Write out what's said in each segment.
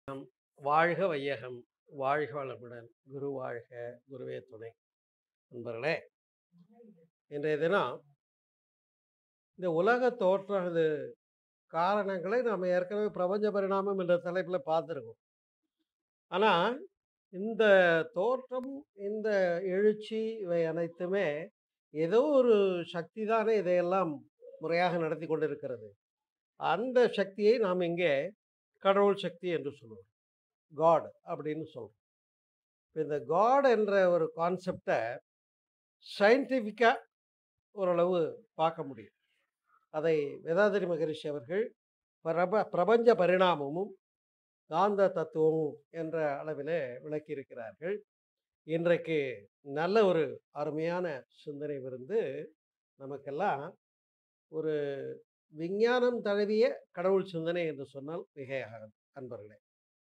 வாழ்க வையகம் வாழ்க வளமுடன் குரு வாழ்க குருவே துணை நண்பர்களே இன்றைய தினம் இந்த உலக தோற்றம் இது காரணங்களை நாம் ஏற்கனவே பிரபஞ்ச பரிணாமம் என்ற தலைப்பில் பார்த்துருக்கோம் ஆனால் இந்த தோற்றம் இந்த எழுச்சி இவை அனைத்துமே ஏதோ ஒரு சக்தி தானே இதையெல்லாம் முறையாக நடத்தி கொண்டிருக்கிறது அந்த சக்தியை நாம் இங்கே கடவுள் சக்தி என்று சொல்லுவோம் காட் அப்படின்னு சொல்கிறோம் இப்போ இந்த காட் என்ற ஒரு கான்செப்டை சயின்டிஃபிக்காக ஓரளவு பார்க்க முடியும் அதை வேதாதிரி மகரிஷி அவர்கள் பிரப பிரபஞ்ச பரிணாமமும் காந்த தத்துவமும் என்ற அளவில் விளக்கியிருக்கிறார்கள் இன்றைக்கு நல்ல ஒரு அருமையான சிந்தனை விருந்து நமக்கெல்லாம் ஒரு விஞ்ஞானம் தழுவிய கடவுள் சிந்தனை என்று சொன்னால் மிகையாகாது அன்பர்களே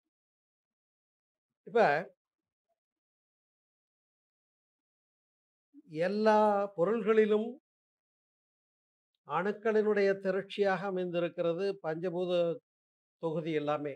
இப்ப எல்லா பொருள்களிலும் அணுக்களினுடைய திரட்சியாக அமைந்திருக்கிறது பஞ்சபூத தொகுதி எல்லாமே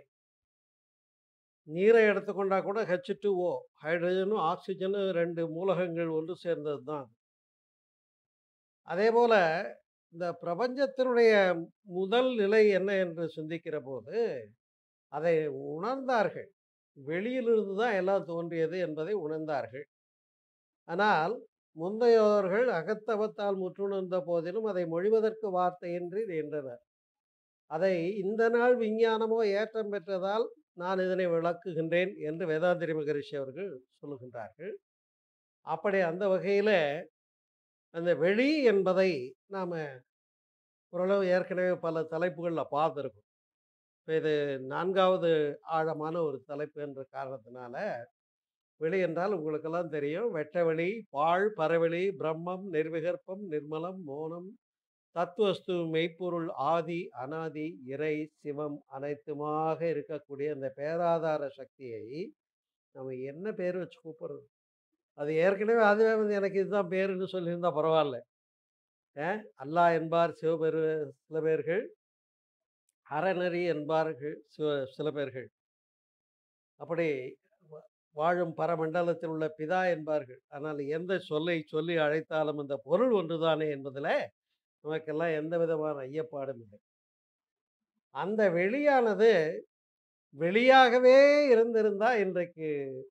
நீரை எடுத்துக்கொண்டா கூட ஹெச் டூ ஓ ஹைட்ரஜனும் ஆக்சிஜனும் ரெண்டு மூலகங்கள் ஒன்று சேர்ந்தது தான் அதே போல இந்த பிரபஞ்சத்தினுடைய முதல் நிலை என்ன என்று சிந்திக்கிற போது அதை உணர்ந்தார்கள் வெளியிலிருந்து தான் எல்லாம் தோன்றியது என்பதை உணர்ந்தார்கள் ஆனால் முந்தையோர்கள் அகத்தவத்தால் முற்றுணர்ந்த போதிலும் அதை மொழிவதற்கு வார்த்தையின்றி நின்றனர் அதை இந்த நாள் விஞ்ஞானமோ ஏற்றம் பெற்றதால் நான் இதனை விளக்குகின்றேன் என்று வேதாந்திரி மகரிஷி அவர்கள் சொல்லுகின்றார்கள் அப்படி அந்த வகையில் அந்த வெளி என்பதை நாம் ஓரளவு ஏற்கனவே பல தலைப்புகளில் பார்த்துருக்கோம் இப்போ இது நான்காவது ஆழமான ஒரு தலைப்பு என்ற காரணத்தினால வெளி என்றால் உங்களுக்கெல்லாம் தெரியும் வெட்டவெளி பாழ் பரவெளி பிரம்மம் நிர்விகற்பம் நிர்மலம் மோனம் தத்துவஸ்து மெய்ப்பொருள் ஆதி அனாதி இறை சிவம் அனைத்துமாக இருக்கக்கூடிய அந்த பேராதார சக்தியை நம்ம என்ன பேர் வச்சு கூப்பிடுறது அது ஏற்கனவே அதுவே வந்து எனக்கு இதுதான் பேருன்னு சொல்லியிருந்தா பரவாயில்ல அல்லா என்பார் சிவபெரு சில பேர்கள் அறநெறி என்பார்கள் சிவ சில பேர்கள் அப்படி வாழும் பரமண்டலத்தில் உள்ள பிதா என்பார்கள் ஆனால் எந்த சொல்லை சொல்லி அழைத்தாலும் அந்த பொருள் ஒன்றுதானே என்பதில் நமக்கெல்லாம் எந்த விதமான ஐயப்பாடும் இல்லை அந்த வெளியானது வெளியாகவே இருந்திருந்தா இன்றைக்கு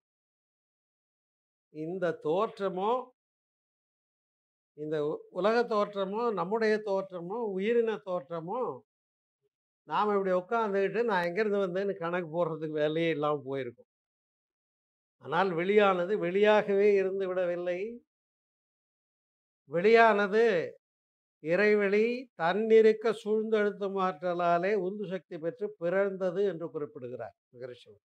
இந்த தோற்றமோ இந்த உலக தோற்றமோ நம்முடைய தோற்றமோ உயிரின தோற்றமோ நாம் இப்படி உட்காந்துக்கிட்டு நான் எங்கேருந்து வந்தேன்னு கணக்கு போடுறதுக்கு வேலையே இல்லாமல் போயிருக்கும் ஆனால் வெளியானது வெளியாகவே இருந்து விடவில்லை வெளியானது இறைவெளி தன்னிருக்க சூழ்ந்தெழுத்து மாற்றலாலே உந்து சக்தி பெற்று பிறந்தது என்று குறிப்பிடுகிறார் மகரிஷவர்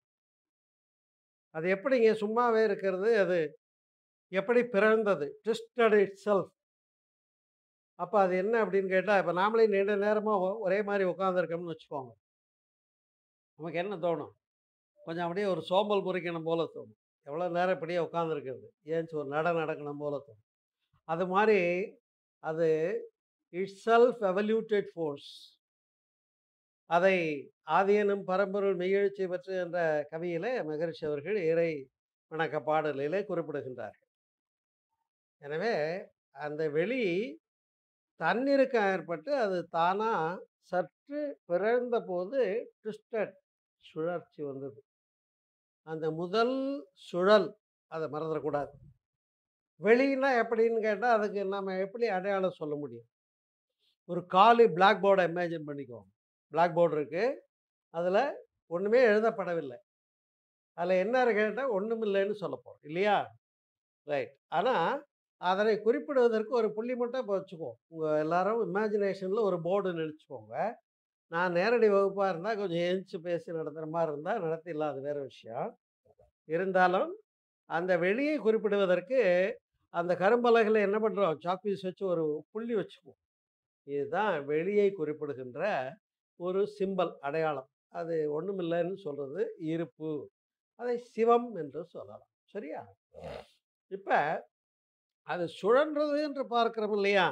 அது எப்படிங்க சும்மாவே இருக்கிறது அது எப்படி பிறந்தது ட்விஸ்டட் இட் செல்ஃப் அப்போ அது என்ன அப்படின்னு கேட்டால் இப்போ நாமளே நீண்ட நேரமாக ஒரே மாதிரி உட்காந்துருக்கோம்னு வச்சுக்கோங்க நமக்கு என்ன தோணும் கொஞ்சம் அப்படியே ஒரு சோம்பல் முறிக்கணும் போல தோணும் எவ்வளோ நேரம் இப்படியே உட்காந்துருக்கிறது ஏன்ச்சு ஒரு நட நடக்கணும் போல தோணும் அது மாதிரி அது இட் செல்ஃப் எவல்யூட்டட் ஃபோர்ஸ் அதை ஆதியனும் பரம்பொருள் மெய்யெழுச்சி பற்று என்ற கவியிலே மகரிஷி அவர்கள் இறை வணக்க பாடலிலே குறிப்பிடுகின்றார்கள் எனவே அந்த வெளி தன்னிருக்கம் ஏற்பட்டு அது தானாக சற்று பிறந்த போது ட்விஸ்டட் சுழற்சி வந்தது அந்த முதல் சுழல் அதை மறந்துடக்கூடாது வெளினா எப்படின்னு கேட்டால் அதுக்கு நம்ம எப்படி அடையாளம் சொல்ல முடியும் ஒரு காலி பிளாக் போர்டை இமேஜின் பண்ணிக்குவோம் பிளாக் போர்டு இருக்குது அதில் ஒன்றுமே எழுதப்படவில்லை அதில் என்ன கேட்டால் ஒன்றும் இல்லைன்னு சொல்ல போகிறோம் இல்லையா ரைட் ஆனால் அதனை குறிப்பிடுவதற்கு ஒரு புள்ளி மட்டும் இப்போ வச்சுக்குவோம் உங்கள் எல்லாரும் இமேஜினேஷனில் ஒரு போர்டு நினச்சிக்கோங்க நான் நேரடி வகுப்பாக இருந்தால் கொஞ்சம் எழுந்து பேசி நடத்துகிற மாதிரி இருந்தால் நடத்திடலாம் அது வேறு விஷயம் இருந்தாலும் அந்த வெளியை குறிப்பிடுவதற்கு அந்த கரும்பலகையில் என்ன பண்ணுறோம் சாக்பீஸ் வச்சு ஒரு புள்ளி வச்சுக்குவோம் இதுதான் வெளியை குறிப்பிடுகின்ற ஒரு சிம்பல் அடையாளம் அது ஒன்றுமில்லைன்னு சொல்கிறது இருப்பு அதை சிவம் என்று சொல்லலாம் சரியா இப்போ அது சுழன்றது என்று பார்க்கிறோம் இல்லையா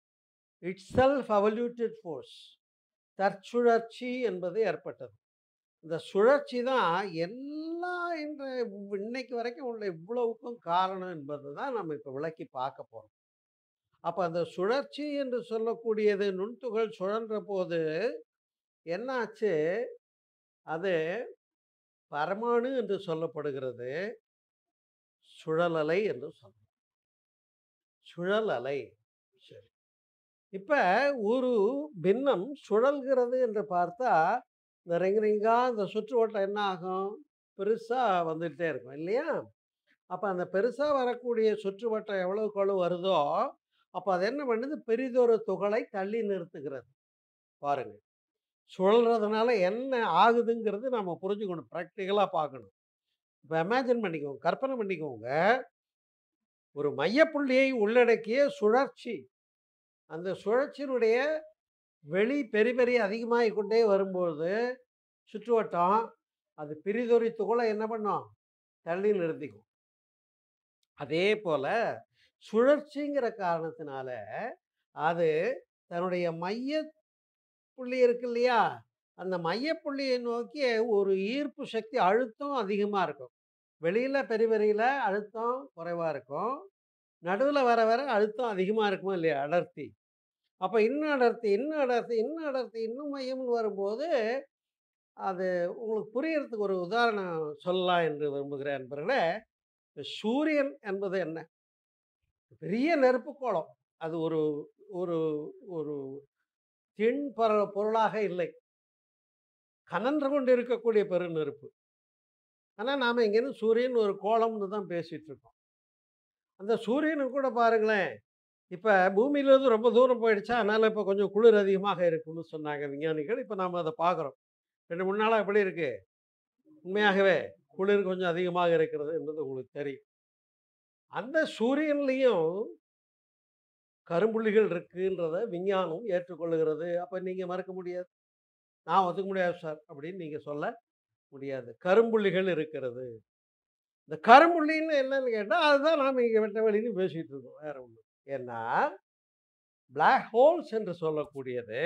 இட் செல்ஃப் அவல்யூட்டட் ஃபோர்ஸ் தற்சுழற்சி என்பது ஏற்பட்டது இந்த சுழற்சி தான் எல்லா இந்த இன்னைக்கு வரைக்கும் உள்ள இவ்வளவுக்கும் காரணம் என்பது தான் நம்ம இப்ப விளக்கி பார்க்க போறோம். அப்ப அந்த சுழற்சி என்று சொல்லக்கூடியது நுண்துகள் சுழன்ற போது என்ன ஆச்சு? அது பரமாணு என்று சொல்லப்படுகிறது. சுழலலை என்று சொல்லலாம். சுழல் அலை. சரி. இப்ப ஒரு பின்னம் சுழல்கிறது என்று பார்த்தா, இந்த ரிங் ரிங்கா இந்த சுற்றுவட்டம் என்ன ஆகும்? பெருசா வந்துட்டே இருக்கும் இல்லையா? அப்ப அந்த பெருசா வரக்கூடிய சுற்றுவட்டம் எவ்வளவுக்கு எவ்வளவு வருதோ, அப்ப அது என்ன பண்ணுது? பெரிதொரு துகளை தள்ளி நிறுத்துகிறது. பாருங்க. சுழல்றதுனால என்ன ஆகுதுங்கிறது நம்ம புரிஞ்சுக்கணும். பிராக்டிகலா பார்க்கணும். இப்ப இமேஜின் பண்ணிக்கோங்க. கற்பனை பண்ணிக்கோங்க. ஒரு மையப்புள்ளியை உள்ளடக்கிய சுழற்சி. அந்த சுழற்சியினுடைய வெளி பெரி பெரி அதிகமாகிக் கொண்டே வரும்போது, சுற்றுவட்டம் அது பிரிதொரு துகள என்ன பண்ணும்? தள்ளி நிறுத்திக்கும். அதே போல சுழற்சிங்கிற காரணத்தினால, அது தன்னுடைய மைய புள்ளி இருக்கு இல்லையா? அந்த மையப்புள்ளியை நோக்கி ஒரு ஈர்ப்பு சக்தி அழுத்தம் அதிகமா இருக்கும். வெளியில பெரிபெரியில அழுத்தம் குறைவா இருக்கும். நடுவுல வர வர அழுத்தம் அதிகமா இருக்குமா இல்லையா? அடர்த்தி. அப்ப இன்னும் அடர்த்தி, இன்னும் அடர்த்தி, இன்னும் அடர்த்தி, இன்னும் மையம்னு வரும்போது, அது உங்களுக்கு புரியறதுக்கு ஒரு உதாரணம் சொல்லலாம் என்று விரும்புகிறேன் நண்பர்களே. சூரியன் என்பது என்ன? பெரிய நெருப்புக் கோளம். அது ஒரு ஒரு ஒரு திண் பர பொருளாக இல்லை. கனன்று கொண்டு இருக்கக்கூடிய பெருநெருப்பு. ஆனா, நாம இங்கேருந்து சூரியன் ஒரு கோளம்னு தான் பேசிட்டு இருக்கோம். அந்த சூரியனும் கூட பாருங்களேன், இப்ப பூமியிலிருந்து ரொம்ப தூரம் போயிடுச்சா, அதனால இப்ப கொஞ்சம் குளிர் அதிகமாக இருக்கும்னு சொன்னாங்க விஞ்ஞானிகள். இப்ப நாம அத பார்க்கிறோம். 2, 3 நாளா எப்படி இருக்கு? உண்மையாகவே குளிர் கொஞ்சம் அதிகமாக இருக்கிறது என்பது உங்களுக்கு தெரியும். அந்த சூரியன்லயும் கரும்புள்ளிகள் இருக்குன்றத விஞ்ஞானம் ஏற்றுக்கொள்ளுகிறது. அப்ப நீங்க மறுக்க முடியாது. நான் ஒத்துக்க முடியாது சார் அப்படின்னு நீங்க சொல்ல முடியாது. கரும்புள்ளிகள் இருக்கிறது. இந்த கரும்புள்ளின்னு என்னன்னு கேட்டா, அதுதான் நாம இங்க வெட்ட வெளின்னு பேசிட்டு இருக்கோம். வேற ஒண்ணும். ஏன்னா, பிளாக் ஹோல்ஸ் என்று சொல்லக்கூடியது,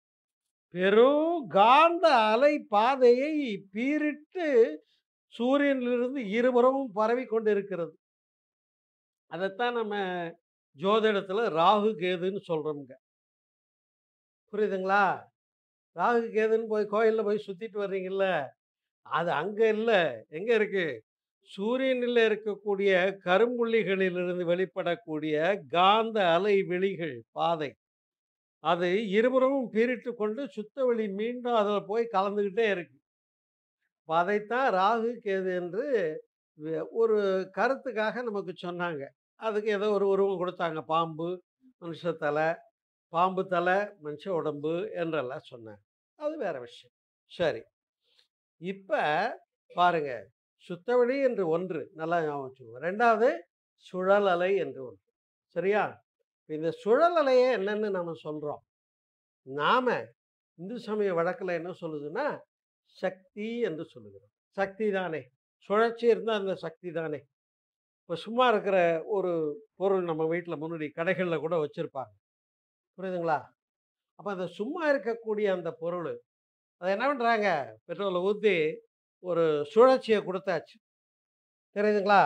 பெரும் காந்த அலை பாதையை பீரிட்டு சூரியனிலிருந்து இருபுறமும் பரவிக் கொண்டிருக்கிறது. அதத்தான் நம்ம ஜோதிடத்துல ராகு, கேதுன்னு சொல்றோம்ங்க. புரியுதுங்களா? ராகு, கேதுன்னு போய் கோயில்ல போய் சுத்திட்டு வர்றீங்கல்ல, அது அங்க இல்ல. எங்க இருக்கு? சூரியனில இருக்கக்கூடிய கரும்புள்ளிகளிலிருந்து வெளிப்படக்கூடிய காந்த அலை வெளிகள் பாதை. அது இருபுறமும் பீரிட்டுக் கொண்டு சுத்தவெளி மீண்டும் அதுல போய் கலந்துகிட்டே இருக்கு. அப்ப அதைத்தான் ராகு, கேது என்று வெ ஒரு கருத்துக்காக நமக்கு சொன்னாங்க. அதுக்கு ஏதோ ஒரு உருவம் குடுத்தாங்க. பாம்பு, மனுஷ தலை, பாம்பு தலை, மனுஷ உடம்பு என்றெல்லாம் சொன்னாங்க. அது வேற விஷயம். சரி. இப்ப பாருங்க. சுத்தவெளி என்று ஒன்று. நல்லா ஞாபகம் வச்சுக்கோங்க. 2வது சுழல் அலை என்று ஒன்று. சரியா? இந்த சுழல் அலைய என்னன்னு நாம சொல்றோம். நாம இந்து சமய வழக்குல என்ன சொல்லுதுன்னா, சக்தி என்று சொல்லுகிறோம். சக்தி தானே! சுழற்சி இருந்தா அந்த சக்தி தானே! இப்ப சும்மா இருக்கிற ஒரு பொருள் நம்ம வீட்ல முன்னாடி கடைகள்ல கூட வச்சிருப்பாங்க. புரியுதுங்களா? அப்ப அந்த சும்மா இருக்கக்கூடிய அந்த பொருளு, அத என்ன பண்றாங்க? பெட்ரோல ஊத்தி ஒரு சுழற்சிய குடுத்தாச்சு. தெரியுதுங்களா?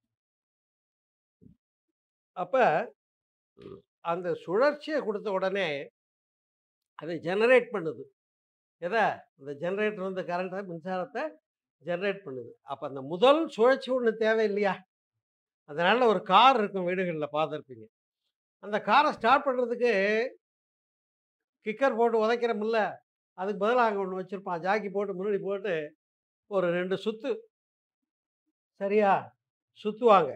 அப்ப அந்த சுழற்சிய குடுத்த உடனே, அது ஜெனரேட் பண்ணுது. எத? அந்த ஜெனரேட்டர் வந்து கரண்ட்ட மின்சாரத்த ஜெனரேட் பண்ணுது. அப்ப அந்த முதல் சுழற்சி ஒண்ணு தேவை இல்லையா? அதனால ஒரு கார் இருக்கும் வீடுகள்ல பார்த்திருப்பீங்க. அந்த கார ஸ்டார்ட் பண்றதுக்கு கிக்கர் போட்டு உதைக்கிறோம்ல, அதுக்கு பதிலா அங்க ஒண்ணு வச்சிருப்பான். ஜாக்கி போட்டு முன்னாடி போட்டு ஒரு 2 சுத்து. சரியா? சுத்துவாங்க.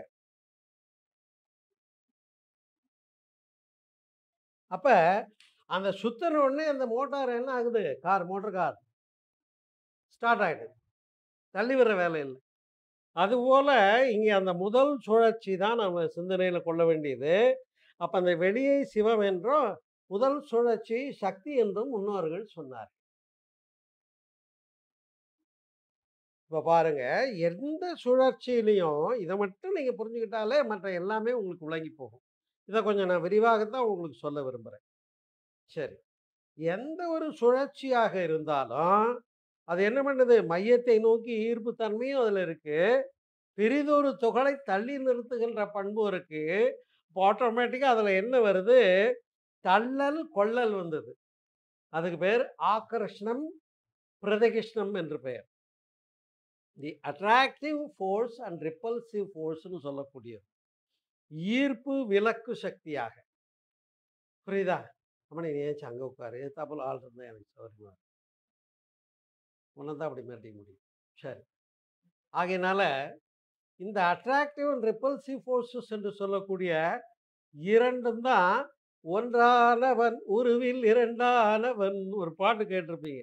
அப்ப அந்த சுத்துன உடனே அந்த மோட்டார் என்ன ஆகுது? Car motor car. ஸ்டார்ட் ஆயிடுது. தள்ளி விடுற வேலை இல்ல. அதுபோல இங்க அந்த முதல் சுழற்சி தான் நம்ம சிந்தனையில கொள்ள வேண்டியது. அப்ப அந்த வெளியை சிவம் என்றும், முதல் சுழற்சி சக்தி என்றும் முன்னோர்கள் சொன்னார். இப்ப பாருங்க, எந்த சுழற்சியிலயும் இத மட்டும் நீங்க புரிஞ்சுக்கிட்டாலே மற்ற எல்லாமே உங்களுக்கு விளங்கி போகும். இத கொஞ்சம் நான் விரிவாகத்தான் உங்களுக்கு சொல்ல விரும்புறேன். சரி. எந்த ஒரு சுழற்சியாக இருந்தாலும், அது என்ன பண்ணுது? மையத்தை நோக்கி ஈர்ப்பு தன்மையும் அதுல இருக்கு. பிறிதொரு துகளை தள்ளி நிறுத்துகின்ற பண்பும் இருக்கு. இப்போ ஆட்டோமேட்டிக்கா அதுல என்ன வருது? தள்ளல், கொள்ளல் வந்தது. அதுக்கு பேர் ஆக்கர்ஷணம், பிரதிகிஷ்ணம் என்று பெயர். The attractive force and repulsive ஃபோர்ஸ்ன்னு சொல்லக்கூடியது. ஈர்ப்பு, விலக்கு சக்தியாக. புரியுதா? அம்மனி நீ ஏந்திச்சு அங்க உட்காரு. எதுத்தாப்புல ஆள் இருந்தா எனக்கு சௌகரியமா இருக்கும். உன்ன தான் அப்படி மிரட்டிக்க முடியும். சரி. ஆகையினால, இந்த அட்ராக்டிவ் அண்ட் ரிப்பல்சிவ் ஃபோர்ஸஸ் என்று சொல்லக்கூடிய 2ம் தான் ஒன்றானவன் உருவில் இரண்டானவன் ஒரு பாட்டு கேட்டிருப்பீங்க.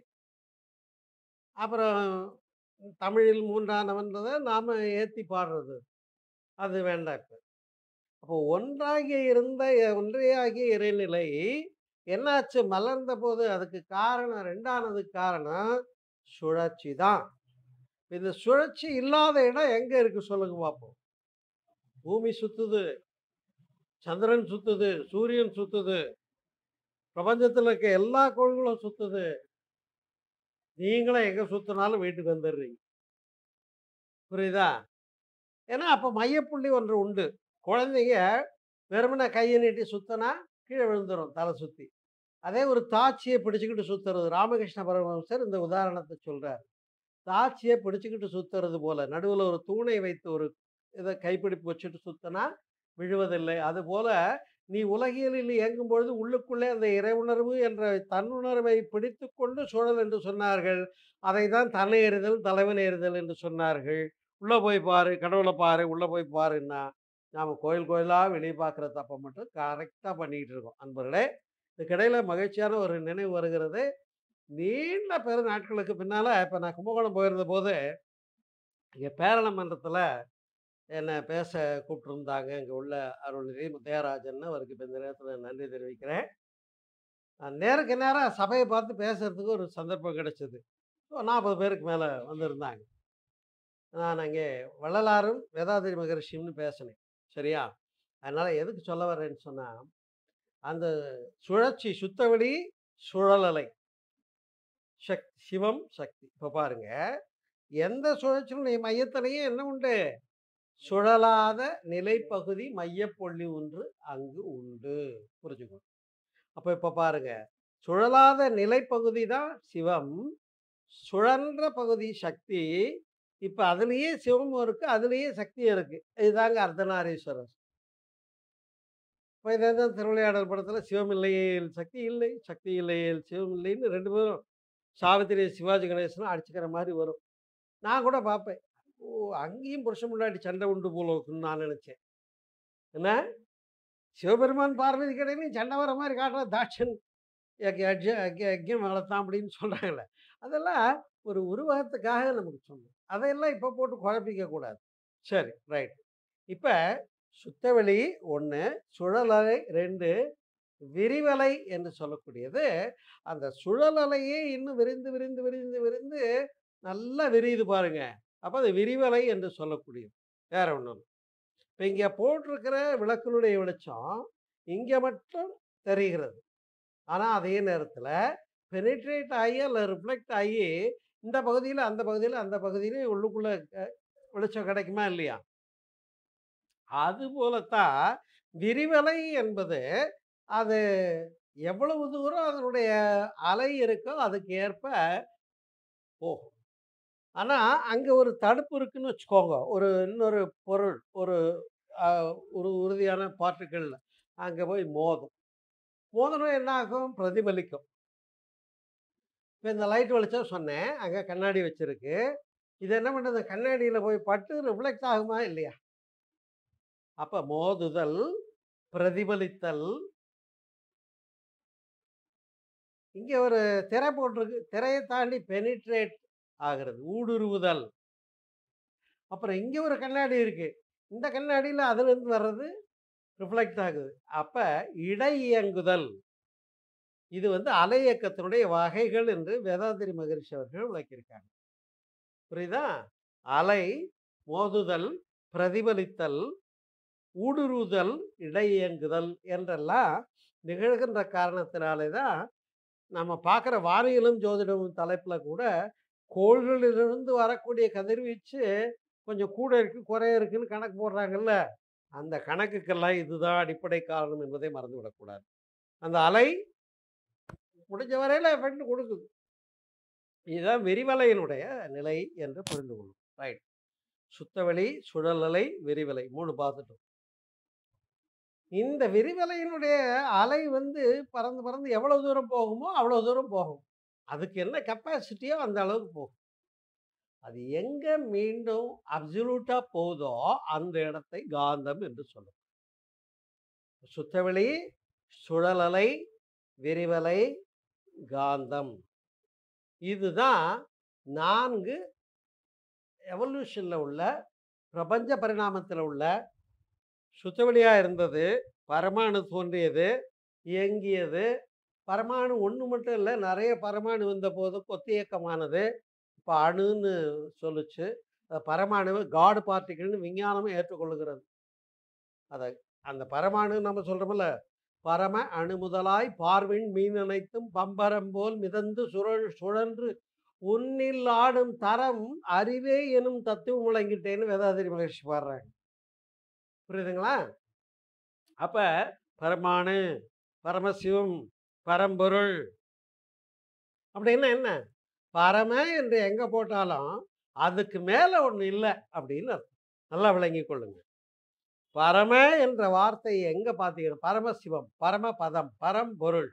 அப்புறம் தமிழில் மூன்றானவன்றத நாம ஏத்தி பாடுறது. அது வேண்டாம் இப்ப. அப்போ ஒன்றாகி இருந்த ஒன்றேயாகிய இறைநிலை என்னாச்சு? மலர்ந்தபோது அதுக்கு காரணம் 2ஆனதுக்கு காரணம் சுழற்சி தான். இந்த சுழற்சி இல்லாத இடம் எங்க இருக்கு சொல்லுங்க பார்ப்போம்? பூமி சுத்துது. சந்திரன் சுத்துது. சூரியன் சுத்துது. பிரபஞ்சத்துல இருக்க எல்லா கோள்களும் சுத்துது. நீங்களும் எங்க சுத்துனாலும் வீட்டுக்கு வந்துடுறீங்க. புரியுதா? ஏன்னா, அப்ப மையப்புள்ளி ஒன்று உண்டு. குழந்தைங்க வெறுமனே கைய நீட்டி சுத்துனா கீழ விழுந்துரும் தலை சுத்தி. அதே ஒரு தாச்சிய பிடிச்சுக்கிட்டு சுத்துறது. ராமகிருஷ்ண பரமஹம்சர் இந்த உதாரணத்த சொல்றாரு. தாச்சிய பிடிச்சுக்கிட்டு சுத்துறது போல. நடுவுல ஒரு தூணை வைத்து ஒரு இத கைப்பிடிப்பு வச்சுட்டு சுத்துனா விழுவதில்லை. அதுபோல நீ உலகியலில் இயங்கும்பொழுது உள்ளுக்குள்ளே அந்த இறையுணர்வு என்ற தன்னுணர்வை பிடித்துக்கொண்டு சுழல் என்று சொன்னார்கள். அதை தான் தன்னை எறிதல், தலைவன் எறிதல் என்று சொன்னார்கள். உள்ள போய் பாரு, கடவுள பாரு, உள்ள போய் பாருன்னா, நாம கோயில் கோயிலா வெளிய பார்க்குற தப்ப மட்டும் கரெக்ட்டா பண்ணிக்கிட்டு இருக்கோம். அன்பர்களே, இதுக்கிடையில மகிழ்ச்சியான ஒரு நினைவு வருகிறது. நீண்ட பெரு நாட்களுக்கு பின்னால இப்ப நான் கும்பகோணம் போயிருந்தபோது, இங்க பேரளம் மன்றத்துல என்ன பேச கூப்பிட்டுருந்தாங்க. இங்க உள்ள அருள்நிதி முத்தையராஜன்னு அவருக்கு இப்ப இந்த நேரத்துல நன்றி தெரிவிக்கிறேன். அ நேருக்கு நேரா சபைய பார்த்து பேசுறதுக்கு ஒரு சந்தர்ப்பம் கிடைச்சது. ஒரு 40 பேருக்கு மேல வந்திருந்தாங்க. நான் அங்கே வள்ளலாரும், வேதாத்திரி மகரிஷியும்னு பேசினேன். சரியா? அதனால எதுக்கு சொல்ல வர்றேன்னு சொன்னா, அந்த சுழற்சி சுத்தவெளி, சுழலலை. சக் சிவம், சக்தி. இப்ப பாருங்க, எந்த சுழற்சியினுடைய மையத்திலேயும் என்ன உண்டு? சுழலாத நிலைப்பகுதி மையப்புள்ளி ஒன்று அங்கு உண்டு. புரிஞ்சுக்கணும். அப்ப இப்ப பாருங்க, சுழலாத நிலைப்பகுதி தான் சிவம். சுழன்ற பகுதி சக்தி. இப்ப அதிலேயே சிவமும் இருக்கு, அதிலேயே சக்தியும் இருக்கு. இதுதாங்க அர்த்தநாரீஸ்வரர். இப்ப இதான் திருவிளையாடல் படத்துல சிவம் இல்லையேல் சக்தி இல்லை, சக்தி இல்லையேல் சிவம் இல்லைன்னு 2 பேரும் சாவித்திரி, சிவாஜி கணேசனும் அடிச்சுக்கிற மாரி வரும். நான் கூட பார்ப்பேன். ஓ! அங்கேயும் புருஷன் பொண்டாட்டி சண்டை உண்டு போல இருக்குன்னு நான் நெனச்சேன். என்ன? சிவபெருமான் பார்வதி கடையிலயும் சண்டை வர மாரி காட்டுறா தாட்சன் யக் யஜ்ய யக்ஞ யக்ஞம் வளர்த்தான் அப்படின்னு சொல்றாங்கல்ல. அதெல்லாம் ஒரு உருவகத்துக்காக நமக்கு சொன்னது. அதையெல்லாம் இப்ப போட்டு குழப்பிக்க கூடாது. சரி, ரைட். இப்ப சுத்தவெளி 1, சுழலலை 2, விரிவலை என்று சொல்லக்கூடியது, அந்த சுழலலையே இன்னும் விரிந்து, விரிந்து, விரிந்து, விரிந்து நல்லா விரியுது பாருங்க. அப்ப அது விரிவலை என்று சொல்லக்கூடியது. வேற ஒண்ணும் இல்ல. இப்ப இங்க போட்டிருக்கிற விளக்கினுடைய வெளிச்சம் இங்க மட்டும் தெரிகிறது. ஆனா, அதே நேரத்துல பெனிட்ரேட் ஆகி அல்ல ரிஃப்ளெக்ட் ஆகி இந்த பகுதியில, அந்த பகுதியில, அந்த பகுதியில உள்ளுக்குள்ள அ வெளிச்சம் கிடைக்குமா இல்லையா? அதுபோலத்தான் விரிவலை என்பது, அது எவ்வளவு தூரம் அதனுடைய அலை இருக்கோ அதுக்கு ஏற்ப போகும். ஆனா, அங்க ஒரு தடுப்பு இருக்குன்னு வச்சுக்கோங்க. ஒரு இன்னொரு பொருள், ஒரு அ ஒரு உறுதியான பார்ட்டிக்கிள் அங்க போய் மோதும். மோதுனா என்ன ஆகும்? பிரதிபலிக்கும். இப்ப இந்த லைட் வெளிச்சம் சொன்னேன். அங்க கண்ணாடி வச்சிருக்கு. இது என்ன பண்ணுது? கண்ணாடியில போய் பட்டு ரிஃப்ளெக்ட் ஆகுமா? இல்லையா? அப்ப மோதுதல், பிரதிபலித்தல் இங்க ஒரு திரை போட்டிருக்கு. திரைய தாண்டி பெனிட்ரேட் ஆகிறது. ஊடுருவுதல். அப்புறம் இங்க ஒரு கண்ணாடி இருக்கு. இந்த கண்ணாடியில அதிலிருந்து வர்றது ரிஃப்ளெக்ட் ஆகுது. அப்ப இடையியங்குதல். இது வந்து அலை இயக்கத்தினுடைய வகைகள் என்று வேதாத்திரி மகரிஷி அவர்கள் விளக்கியிருக்காங்க. புரியுதா? அலை, மோதுதல், பிரதிபலித்தல், ஊடுருவுதல், இடையியங்குதல் என்றெல்லாம் நிகழ்கின்ற காரணத்தினாலே தான் நம்ம பார்க்குற வானியலும் ஜோதிடமும் தலைப்புல கூட கோள்களிலிருந்து வரக்கூடிய கதிர்வீச்சு கொஞ்சம் கூட இருக்கு, குறைய இருக்குன்னு கணக்கு போடுறாங்கல்ல. அந்த கணக்குக்கெல்லாம் இதுதான் அடிப்படை காரணம் என்பதை மறந்துவிடக்கூடாது. அந்த அலை முடிஞ்ச வரையில எஃபெக்ட் குடுக்குது. இதுதான் விரிவலையினுடைய நிலை என்று புரிந்து கொள்ளும். ரைட். சுத்தவெளி, சுழல் அலை, விரிவலை 3 பார்த்துட்டோம். இந்த விரிவலையினுடைய அலை வந்து பறந்து, பறந்து எவ்வளவு தூரம் போகுமோ, அவ்வளவு தூரம் போகும். அதுக்கு என்ன கெப்பாசிட்டியோ அந்த அளவுக்கு போகும். அது எங்க மீண்டும் அப்சல்யூட்டா போகுதோ, அந்த இடத்தை காந்தம் என்று சொல்லணும். சுத்தவெளி, சுழல் அலை, விரிவலை, காந்தம். இதுதான் 4 எவல்யூஷன்ல உள்ள பிரபஞ்ச பரிணாமத்தில உள்ள சுத்தவெளியா இருந்தது, பரமாணு தோன்றியது, இயங்கியது. பரமாணு 1 மட்டும் இல்ல, நெறைய பரமாணு வந்தபோது கொத்தியக்கமானது. இப்ப அணுன்னு சொல்லுச்சு. அ பரமாணுவ காட் பார்ட்டிகிள்னு விஞ்ஞானமும் ஏற்றுக்கொள்ளுகிறது. அத அந்த பரமாணு நம்ம சொல்றோம்ல, பரம அணு முதலாய் பார்வின் மீனனைத்தும் பம்பரம் போல் மிதந்து சுழல் சுழன்று உன்னில் ஆடும் தரம் அறிவே எனும் தத்துவம் முழங்கிட்டேன்னு வேதாத்திரி மகரிஷி பாடுறாங்க. புரியுதுங்களா? அப்ப பரமாணு, பரமசிவம், பரம்பொருள். அப்படின்னா என்ன? பரம என்று எங்க போட்டாலும், அதுக்கு மேல ஒண்ணு இல்ல அப்படின்னு அர்த்தம். நல்லா விளங்கிக் கொள்ளுங்க. பரம என்ற வார்த்தை எங்க பார்த்தீங்கன்னா, பரமசிவம், பரமபதம், பரம்பொருள்.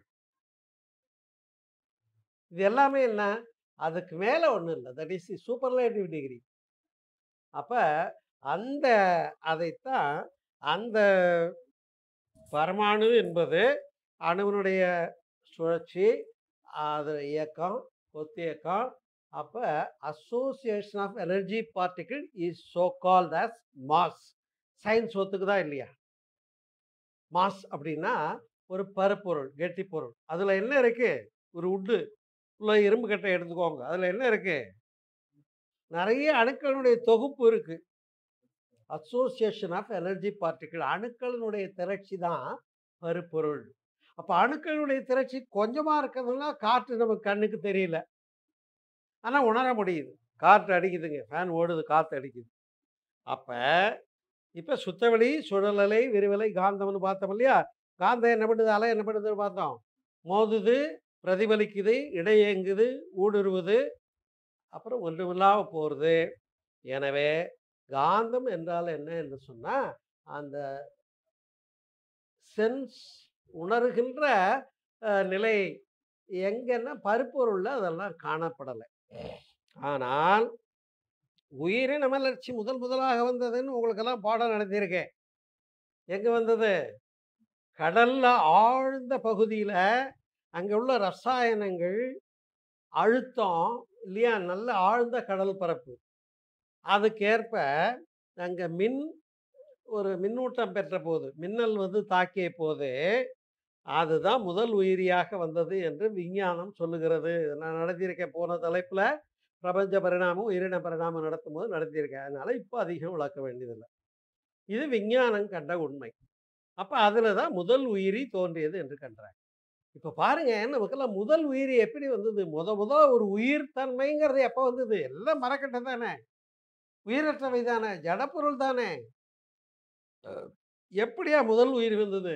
இது எல்லாமே என்ன? அதுக்கு மேல ஒண்ணும் இல்ல. That is the superlative degree. அப்ப அந்த அதைத்தான் அந்த பரமாணு என்பது அணுவினுடைய சுழற்சி, அது இயக்கம், ஒத்தியக்கம். அப்ப association of energy particle is so called as mass. Science ஒத்துக்குதா இல்லையா? மாஸ் அப்படின்னா ஒரு பருப்பொருள், கெட்டிப்பொருள். அதுல என்ன இருக்கு? ஒரு வுட்டு. உள்ள இரும்பு கட்டை எடுத்துக்கோங்க. அதுல என்ன இருக்கு? நெறைய அணுக்களுடைய தொகுப்பு இருக்கு. அசோசியேஷன் ஆஃப் எனர்ஜி பார்ட்டிகிள் அணுக்களினுடைய திரட்சி தான் பருப்பொருள். அப்ப அணுக்களுடைய திரட்சி கொஞ்சமா இருக்கிறதுனால காற்று நமக்கு கண்ணுக்கு தெரியல. ஆனா உணர முடியுது. காற்று அடிக்குதுங்க. ஃபேன் ஓடுது, காத்து அடிக்குது. அப்ப இப்ப சுத்தவெளி, சுழல் அலை, விரிவலை, காந்தம்னு பார்த்தோம் இல்லையா? காந்தம் என்ன பண்ணுது? அலை என்ன பண்ணுதுன்னு பார்த்தோம். மோதுது, பிரதிபலிக்குது, இடையேங்குது, ஊடுருவுது. அப்புறம் ஒன்றுமில்லாம போறது. எனவே காந்தம் என்றால் என்ன என்று சொன்னா, அந்த சென்ஸ் உணர்கின்ற அ நிலை எங்கன்னா பருப்பொருள்ல அதெல்லாம் காணப்படல. ஆனால் உயிரின மலர்ச்சி முதல் முதலாக வந்ததுன்னு உங்களுக்கெல்லாம் பாடம் நடத்தியிருக்கேன். எங்க வந்தது? கடல்ல ஆழ்ந்த பகுதியில அங்க உள்ள ரசாயனங்கள், அழுத்தம் இல்லையா? நல்ல ஆழ்ந்த கடல் பரப்பு. அதுக்கேற்ப அங்க மின் ஒரு மின்னூட்டம் பெற்றபோது, மின்னல் வந்து தாக்கிய போது, அதுதான் முதல் உயிரியாக வந்தது என்று விஞ்ஞானம் சொல்லுகிறது. நான் நடத்தியிருக்கேன் போன தலைப்புல. பிரபஞ்ச பரிணாமம், உயிரின பரிணாமம் நடத்தும்போது நடத்தியிருக்கேன். அதனால இப்ப அதிகம் விளக்க வேண்டியதில்ல. இது விஞ்ஞானம் கண்ட உண்மை. அப்ப அதுல தான் முதல் உயிரி தோன்றியது என்று கண்டாங்க. இப்ப பாருங்க, நமக்கெல்லாம் முதல் உயிரி எப்படி வந்தது? மொத மொத ஒரு உயிர் தன்மைங்கிறது எப்ப வந்தது? எல்லாம் மரக்கட்டை தானே! உயிரற்றவை தானே! ஜடப்பொருள் தானே! அ எப்படியா முதல் உயிர் வந்தது?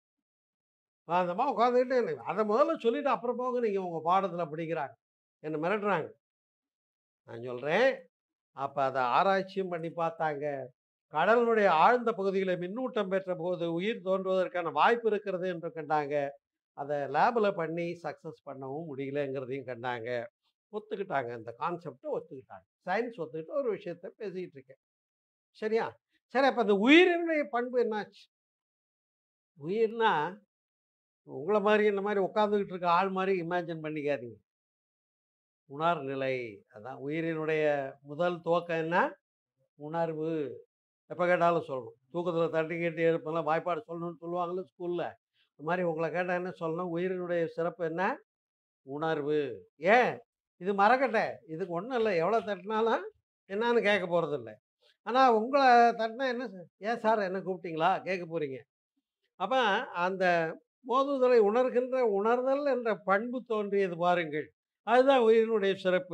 சாந்தமா உட்காந்துக்கிட்டு அத முதல்ல சொல்லிட்டு அப்புறம் போங்க நீங்க உங்க பாடத்துல படிக்கிறாங்க. என்ன மிரட்டுறாங்க. நான் சொல்றேன், அப்ப அத ஆராய்ச்சியும் பண்ணி பார்த்தாங்க. கடலினுடைய ஆழ்ந்த பகுதியில மின்னூட்டம் பெற்றபோது உயிர் தோன்றுவதற்கான வாய்ப்பு இருக்கிறது என்று கண்டாங்க. அத லேப்ல பண்ணி சக்சஸ் பண்ணவும் முடியலங்கிறதையும் கண்டாங்க. ஒத்துக்கிட்டாங்க. இந்த கான்செப்ட்ட ஒத்துக்கிட்டாங்க. சயின்ஸ் ஒத்துக்கிட்ட ஒரு விஷயத்த பேசிக்கிட்டு இருக்கேன். சரியா? சரி அப்ப அந்த உயிரினுடைய பண்பு என்னாச்சு? உயிர்னா, உங்கள மாரி என்ன மாரி உட்கார்ந்துகிட்டு இருக்க ஆள் மாரி இமேஜின் பண்ணிக்காதீங்க. உணர்நிலை. அதான் உயிரினுடைய முதல் துவக்கம் என்ன? உணர்வு. எப்ப கேட்டாலும் சொல்லணும். தூக்கத்துல தட்டி கேட்டு எழுப்பலாம் வாய்ப்பாடு சொல்லணும்னு சொல்லுவாங்கல்ல ஸ்கூல்ல. அது மாரி உங்கள கேட்டா என்ன சொல்லணும்? உயிரினுடைய சிறப்பு என்ன? உணர்வு. ஏன்? இது மரக்கட்டை. இதுக்கு ஒண்ணும் இல்ல. எவ்வளோ தட்டினாலும் என்னான்னு கேட்க போறதில்ல. ஆனா உங்கள தட்டினா என்ன ச "ஏன் சார் என்ன கூப்பிட்டீங்களா?" கேட்க போறீங்க. அப்ப அந்த மோதுதலை உணர்கின்ற உணர்தல் என்ற பண்பு தோன்றியது பாருங்கள். அதுதான் உயிரினுடைய சிறப்பு.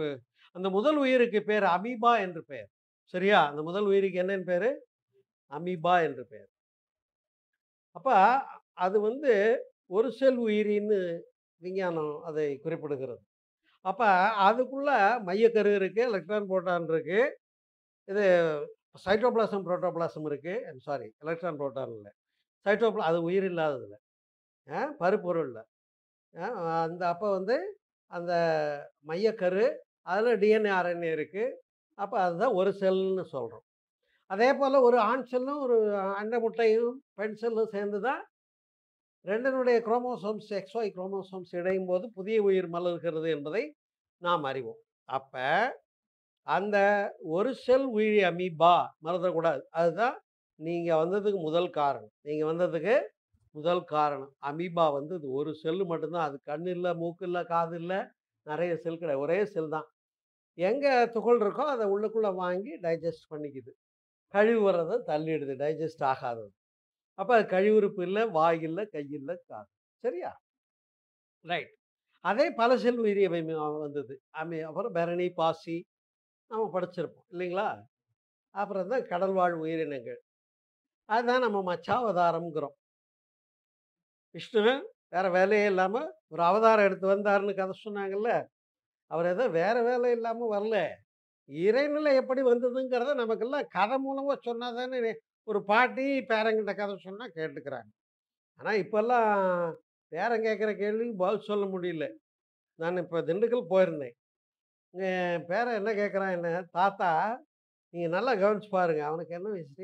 அந்த முதல் உயிருக்கு பேர் அமீபா என்று பெயர் சரியா அந்த முதல் உயிருக்கு என்னன்னு பேரு அமீபா என்று பெயர் அப்ப அது வந்து ஒரு செல் உயிரின்னு விஞ்ஞானம் அதை குறிப்பிடுகிறது அப்ப அதுக்குள்ள மையக்கரு இருக்கு எலக்ட்ரான் புரோட்டான் இருக்கு இது சைட்டோபிளாசம் புரோட்டோபிளாசம் இருக்கு சாரி எலக்ட்ரான் புரோட்டான் இல்லை சைட்டோபிளா அது உயிர் இல்லாததுல பருப்பொருளில் அந்த அப்போ வந்து அந்த மையக்கரு அதில் டிஎன்ஏ ஆர்என்ஏ இருக்குது அப்போ அதுதான் ஒரு செல்னு சொல்கிறோம் அதே போல் ஒரு ஆண் செல்லும் ஒரு அண்டை முட்டையும் பெண் செல்லும் சேர்ந்து தான் ரெண்டினுடைய குரோமோசோம்ஸ் எக்ஸ்ஒய் குரோமோசோம்ஸ் இணையும் போது புதிய உயிர் மலர்கிறது என்பதை நாம் அறிவோம் அப்போ அந்த ஒரு செல் உயிரி அமீபா மறந்துடக்கூடாது அதுதான் நீங்கள் வந்ததுக்கு முதல் காரணம் நீங்கள் வந்ததுக்கு முதல் காரணம் அமீபா வந்து இது ஒரு செல்லு மட்டும்தான் அது கண் இல்லை மூக்கு இல்லை காது இல்லை நிறைய செல் கிடையாது ஒரே செல் தான் எங்கே துகள் இருக்கோ அதை உள்ளுக்குள்ளே வாங்கி டைஜஸ்ட் பண்ணிக்குது கழிவு வர்றதை தள்ளிடுது டைஜஸ்ட் ஆகாதது அப்போ அது கழிவுறுப்பு இல்லை வாய் இல்லை கை இல்லை காது சரியா ரைட் அதே பல செல் உயிரி அமைப்பு வந்தது அமை அப்புறம் பரணி பாசி நம்ம படிச்சிருப்போம் இல்லைங்களா அப்புறம் தான் கடல் வாழ் உயிரினங்கள் அதுதான் நம்ம மச்சாவதாரம்ங்கிறோம் விஷ்ணு வேற வேலையே இல்லாமல் ஒரு அவதாரம் எடுத்து வந்தாருன்னு கதை சொன்னாங்கல்ல அவர் ஏதோ வேற வேலை இல்லாமல் வரல இறைநிலை எப்படி வந்ததுங்கிறத நமக்கெல்லாம் கதை மூலமாக சொன்னால் தானே ஒரு பாட்டி பேரங்கிட்ட கதை சொன்னால் கேட்டுக்கிறாங்க ஆனால் இப்போல்லாம் பேரன் கேட்குற கேள்விக்கு பதில் சொல்ல முடியல நான் இப்போ திண்டுக்கல் போயிருந்தேன் என் பேரன் என்ன கேட்குறான் என்ன தாத்தா நீங்கள் நல்லா கவனிச்சு பாருங்க அவனுக்கு என்ன வயசு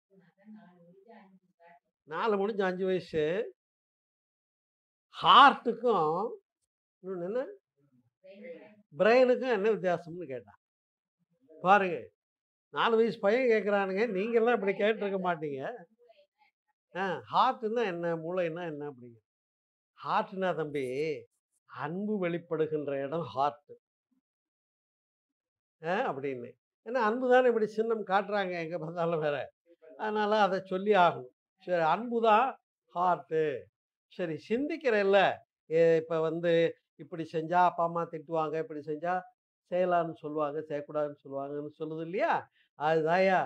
நாலு முடிஞ்சு அஞ்சு வயசு ஹார்ட்டுக்கும் இன்னொன்று என்ன பிரெயினுக்கும் என்ன வித்தியாசம்னு கேட்டான் பாருங்க நாலு வயசு பையன் கேட்குறானுங்க நீங்கள்லாம் இப்படி கேட்டிருக்க மாட்டீங்க ஆ ஹார்ட்டுன்னா என்ன மூளைன்னா என்ன அப்படிங்க ஹார்ட்னா தம்பி அன்பு வெளிப்படுகின்ற இடம் ஹார்ட் அப்படின்னு ஏன்னா அன்பு தானே இப்படி சின்னம் காட்டுறாங்க எங்கே பார்த்தாலும் வேற அதனால அதை சொல்லி ஆகணும் சரி அன்பு தான் ஹார்ட்டு சரி சிந்திக்கிறல்ல இப்போ வந்து இப்படி செஞ்சா அப்பா அம்மா திட்டுவாங்க இப்படி செஞ்சா செய்யலான்னு சொல்லுவாங்க செய்யக்கூடாதுன்னு சொல்லுவாங்கன்னு சொல்லுது இல்லையா அதுதாயா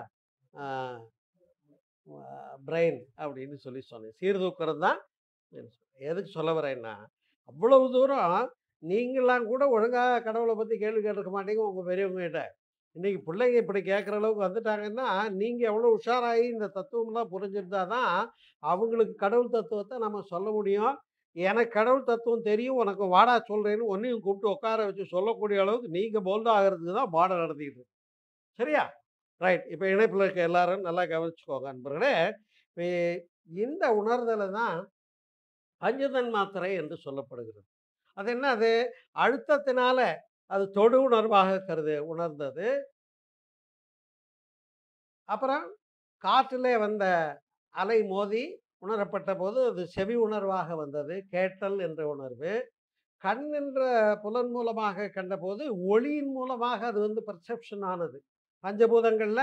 பிரெயின் அப்படின்னு சொல்லி சொன்னேன் சீர்தூக்கிறது தான் எதுக்கு சொல்ல வரேன்னா அவ்வளவு தூரம் நீங்களாம் கூட ஒழுங்காக கடவுளை பற்றி கேள்வி கேட்டிருக்க மாட்டீங்க உங்கள் பெரியவங்ககிட்ட இன்றைக்கி பிள்ளைங்க இப்படி கேட்குற அளவுக்கு வந்துட்டாங்கன்னா நீங்கள் எவ்வளோ உஷாராகி இந்த தத்துவம்லாம் புரிஞ்சிருந்தா தான் அவங்களுக்கு கடவுள் தத்துவத்தை நம்ம சொல்ல முடியும் எனக்கு கடவுள் தத்துவம் தெரியும் உனக்கு வாடா சொல்கிறேன்னு ஒன்றையும் கூப்பிட்டு உட்கார வச்சு சொல்லக்கூடிய அளவுக்கு நீங்கள் போல்டு ஆகிறதுக்கு தான் பாடம் நடத்திக்கிட்டு இருக்கு. சரியா ரைட் இப்போ இணைப்பில் இருக்க எல்லாரும் நல்லா கவனிச்சுக்கோங்க அன்பர்களே இப்போ இந்த உணர்தலை தான் பஞ்சதன் மாத்திரை என்று சொல்லப்படுகிறது அது என்ன அது அழுத்தத்தினால அது தொடு உணர்வாக கருது உணர்ந்தது அப்புறம் காற்றிலே வந்த அலை மோதி உணரப்பட்ட போது அது செவி உணர்வாக வந்தது கேட்டல் என்ற உணர்வு கண் என்ற புலன் மூலமாக கண்டபோது ஒளியின் மூலமாக அது வந்து பர்செப்ஷன் ஆனது பஞ்சபூதங்கள்ல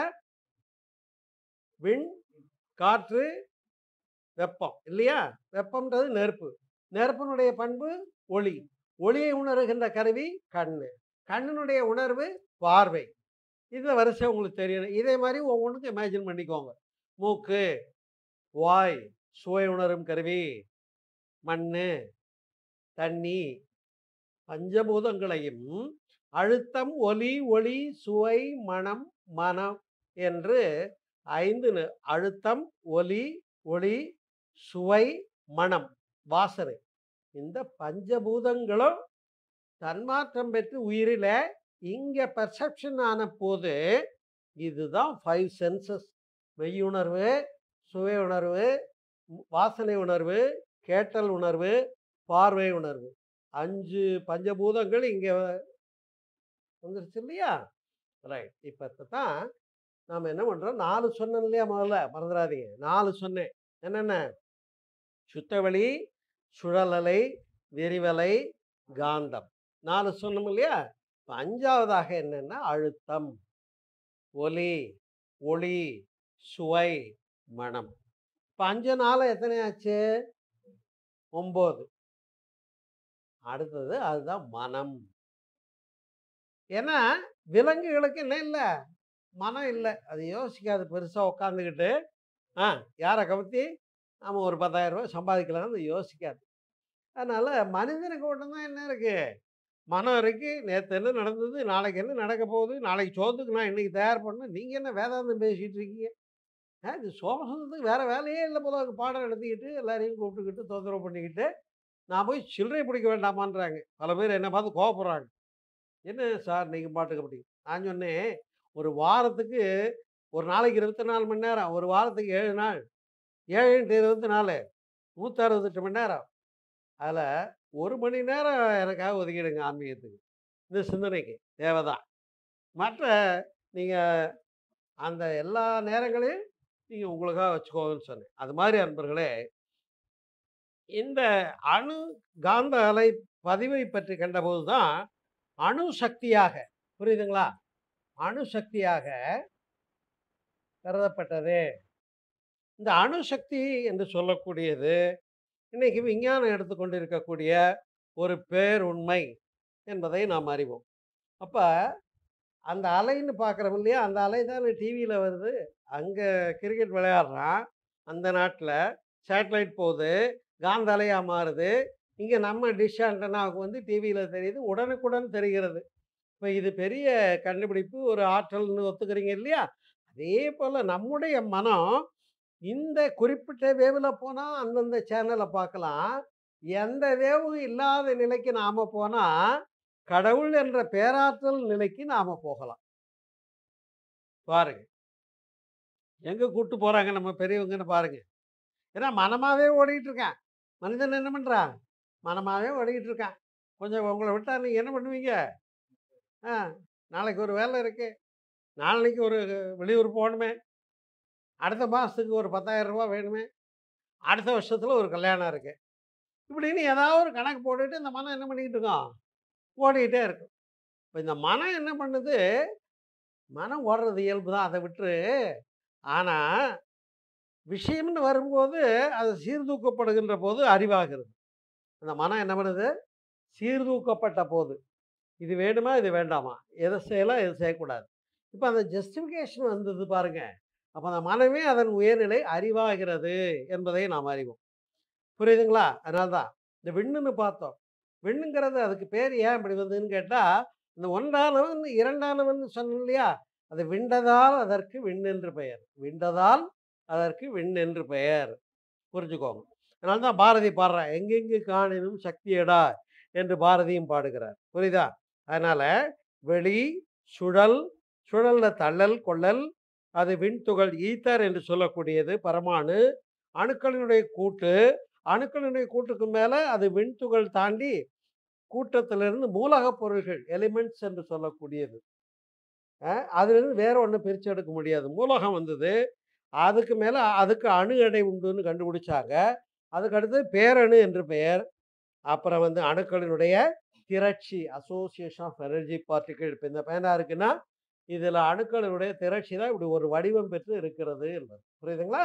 விண் காற்று வெப்பம் இல்லையா வெப்பம்ன்றது நெருப்பு நெருப்பினுடைய பண்பு ஒளி ஒளியை உணர்கின்ற கருவி கண்ணு கண்ணினுடைய உணர்வு பார்வை இந்த வரிசை உங்களுக்கு தெரியணும் இதே மாதிரி ஒவ்வொன்றுக்கும் இமேஜின் பண்ணிக்கோங்க மூக்கு வாய் சுவை உணரும் கருவி மண்ணு தண்ணி பஞ்சபூதங்களையும் அழுத்தம் ஒலி ஒளி சுவை மனம் மனம் என்று ஐந்து நு- அழுத்தம் ஒலி ஒளி சுவை மனம் வாசனை இந்த பஞ்சபூதங்களும் தன்மாற்றம் பெற்று உயிரில இங்க பெர்செப்ஷன் ஆன போது இதுதான் ஃபைவ் சென்சஸ் மெய்யுணர்வு சுவை உணர்வு ம், வாசனை உணர்வு கேட்டல் உணர்வு பார்வை உணர்வு அஞ்சு பஞ்சபூதங்கள் இங்க வந்துருச்சு இல்லையா ரைட் இப்போ தான் நாம் என்ன பண்ணுறோம் நாலு சொன்னேன் இல்லையா முதல்ல மறந்துடாதீங்க நாலு சொன்னேன் என்னென்ன சுத்தவெளி சுழலலை விரிவலை காந்தம் நாலு சொன்னோம் இல்லையா இப்போ அஞ்சாவதாக என்னென்னா அழுத்தம் ஒலி ஒளி சுவை மனம் இப்போ அஞ்சு நாள் எத்தனை ஆச்சு ஒம்பது அடுத்தது அதுதான் மனம் ஏன்னா விலங்குகளுக்கு என்ன இல்லை மனம் இல்லை அது யோசிக்காது பெருசாக உட்காந்துக்கிட்டு ஆ யாரை கவுத்தி நம்ம ஒரு பத்தாயிரம் ரூபாய் சம்பாதிக்கலாம்னு அது யோசிக்காது அதனால் மனிதனுக்கு மட்டும்தான் என்ன இருக்குது மனம் இருக்குது நேற்று என்ன நடந்தது நாளைக்கு என்ன நடக்க போகுது நாளைக்கு சோத்துக்கு நான் இன்றைக்கி தயார் பண்ணேன் நீங்கள் என்ன வேதாந்தம் பேசிகிட்டு இருக்கீங்க ஆ இது சோமசத்துக்கு வேறு வேலையே இல்லை போல இருக்கு. பாடம் நடத்திக்கிட்டு எல்லாரையும் கூப்பிட்டுக்கிட்டு தொந்தரவு பண்ணிக்கிட்டு நான் போய் சில்லறை பிடிக்க வேண்டாமான்றாங்க பல பேர் என்னை பார்த்து கோவப்படுறாங்க என்ன சார் நீங்கள் பாட்டுக்கு அப்படி நான் சொன்னேன் ஒரு வாரத்துக்கு ஒரு நாளைக்கு இருபத்தி நாலு மணி நேரம் ஒரு வாரத்துக்கு ஏழு நாள் ஏழு இன்ட்டு இருபத்தி நாலு நூற்றி அறுபத்தெட்டு மணி நேரம் அதில் ஒரு மணி நேரம் எனக்காக ஒதுக்கிடுங்க ஆன்மீகத்துக்கு இந்த சிந்தனைக்கு தேவைதான் மற்ற நீங்கள் அந்த எல்லா நேரங்களையும் நீங்கள் உங்களுக்காக வச்சுக்கோங்கன்னு சொன்னேன் அது மாதிரி அன்பர்களே இந்த அணு காந்த அலை பதிவை பற்றி கண்டபோது தான் அணு சக்தியாக புரியுதுங்களா அணு சக்தியாக கருதப்பட்டது இந்த அணு சக்தி என்று சொல்லக்கூடியது இன்னைக்கு விஞ்ஞானம் எடுத்துக்கொண்டு இருக்கக்கூடிய ஒரு பேருண்மை என்பதை நாம் அறிவோம் அப்போ அந்த அலைன்னு பார்க்குறோம் இல்லையா அந்த அலை தான் டிவியில் வருது அங்கே கிரிக்கெட் விளையாடுறான் அந்த நாட்டில் சேட்டலைட் போகுது காந்த அலையாக மாறுது இங்கே நம்ம டிஷ் ஆண்டனாவுக்கு வந்து டிவியில் தெரியுது உடனுக்குடன் தெரிகிறது இப்போ இது பெரிய கண்டுபிடிப்பு ஒரு ஆற்றல்னு ஒத்துக்கிறீங்க இல்லையா அதே போல் நம்முடைய மனம் இந்த குறிப்பிட்ட வேவில் போனால் அந்தந்த சேனலை பார்க்கலாம் எந்த வேவும் இல்லாத நிலைக்கு நாம் போனால் கடவுள் என்ற பேராற்றல் நிலைக்கு நாம் போகலாம் பாருங்க எங்கே கூட்டு போகிறாங்க நம்ம பெரியவங்கன்னு பாருங்க ஏன்னா மனமாகவே ஓடிக்கிட்டு இருக்கான் மனிதன் என்ன பண்ணுறான் மனமாகவே ஓடிக்கிட்டு இருக்கான் கொஞ்சம் உங்களை விட்டா நீங்கள் என்ன பண்ணுவீங்க ஆ நாளைக்கு ஒரு வேலை இருக்கு நாளைக்கு ஒரு வெளியூர் போகணுமே அடுத்த மாதத்துக்கு ஒரு பத்தாயிரம் ரூபாய் வேணுமே அடுத்த வருஷத்தில் ஒரு கல்யாணம் இருக்கு இப்படின்னு ஏதாவது ஒரு கணக்கு போட்டுட்டு இந்த மனம் என்ன பண்ணிக்கிட்டு இருக்கோம் ஓடிக்கிட்டே இருக்கும் இப்போ இந்த மனம் என்ன பண்ணுது மனம் ஓடுறது இயல்பு தான் அதை விட்டு ஆனால் விஷயம்னு வரும்போது அது சீர்தூக்கப்படுகின்ற போது அறிவாகிறது அந்த மனம் என்ன பண்ணுது சீர்தூக்கப்பட்ட போது இது வேணுமா இது வேண்டாமா எதை செய்யலாம் எது செய்யக்கூடாது இப்போ அந்த ஜஸ்டிஃபிகேஷன் வந்தது பாருங்க அப்போ அந்த மனமே அதன் உயர்நிலை அறிவாகிறது என்பதை நாம் அறிவோம் புரியுதுங்களா அதனால தான் இந்த விண்ணுன்னு பார்த்தோம் விண்ணுங்கிறது அதுக்கு பேர் ஏன் இப்படி வந்ததுன்னு கேட்டால் இந்த ஒன்றானவன் இரண்டானவன் சொன்னோம் இல்லையா அது விண்டதால் அதற்கு விண் என்று பெயர் விண்டதால் அதற்கு விண் என்று பெயர் புரிஞ்சுக்கோங்க அதனால தான் பாரதி பாடுறான் எங்கெங்கு காணினும் சக்தியடா என்று பாரதியும் பாடுகிறார் புரியுதா அதனால வெளி சுழல் சுழல்ல தள்ளல் கொள்ளல் அது விண்துகள் ஈத்தர் என்று சொல்லக்கூடியது பரமாணு அணுக்களினுடைய கூட்டு அணுக்களினுடைய கூட்டுக்கு மேலே அது விண்துகள் தாண்டி கூட்டத்திலிருந்து மூலகப் பொருள்கள் எலிமெண்ட்ஸ் என்று சொல்லக்கூடியது அஹ் அதிலிருந்து வேற ஒன்று பிரித்து எடுக்க முடியாது மூலகம் வந்தது அதுக்கு மேலே அதுக்கு அணு எடை உண்டுன்னு கண்டுபிடிச்சாங்க அதுக்கு அடுத்து பேரணு என்று பெயர் அப்புறம் வந்து அணுக்களினுடைய திரட்சி அசோசியேஷன் ஆஃப் எனர்ஜி பார்ட்டிகிள் இப்போ இந்த பேனா இருக்குன்னா இதில் அணுக்களினுடைய திரட்சி தான் இப்படி ஒரு வடிவம் பெற்று இருக்கிறது என்பது புரியுதுங்களா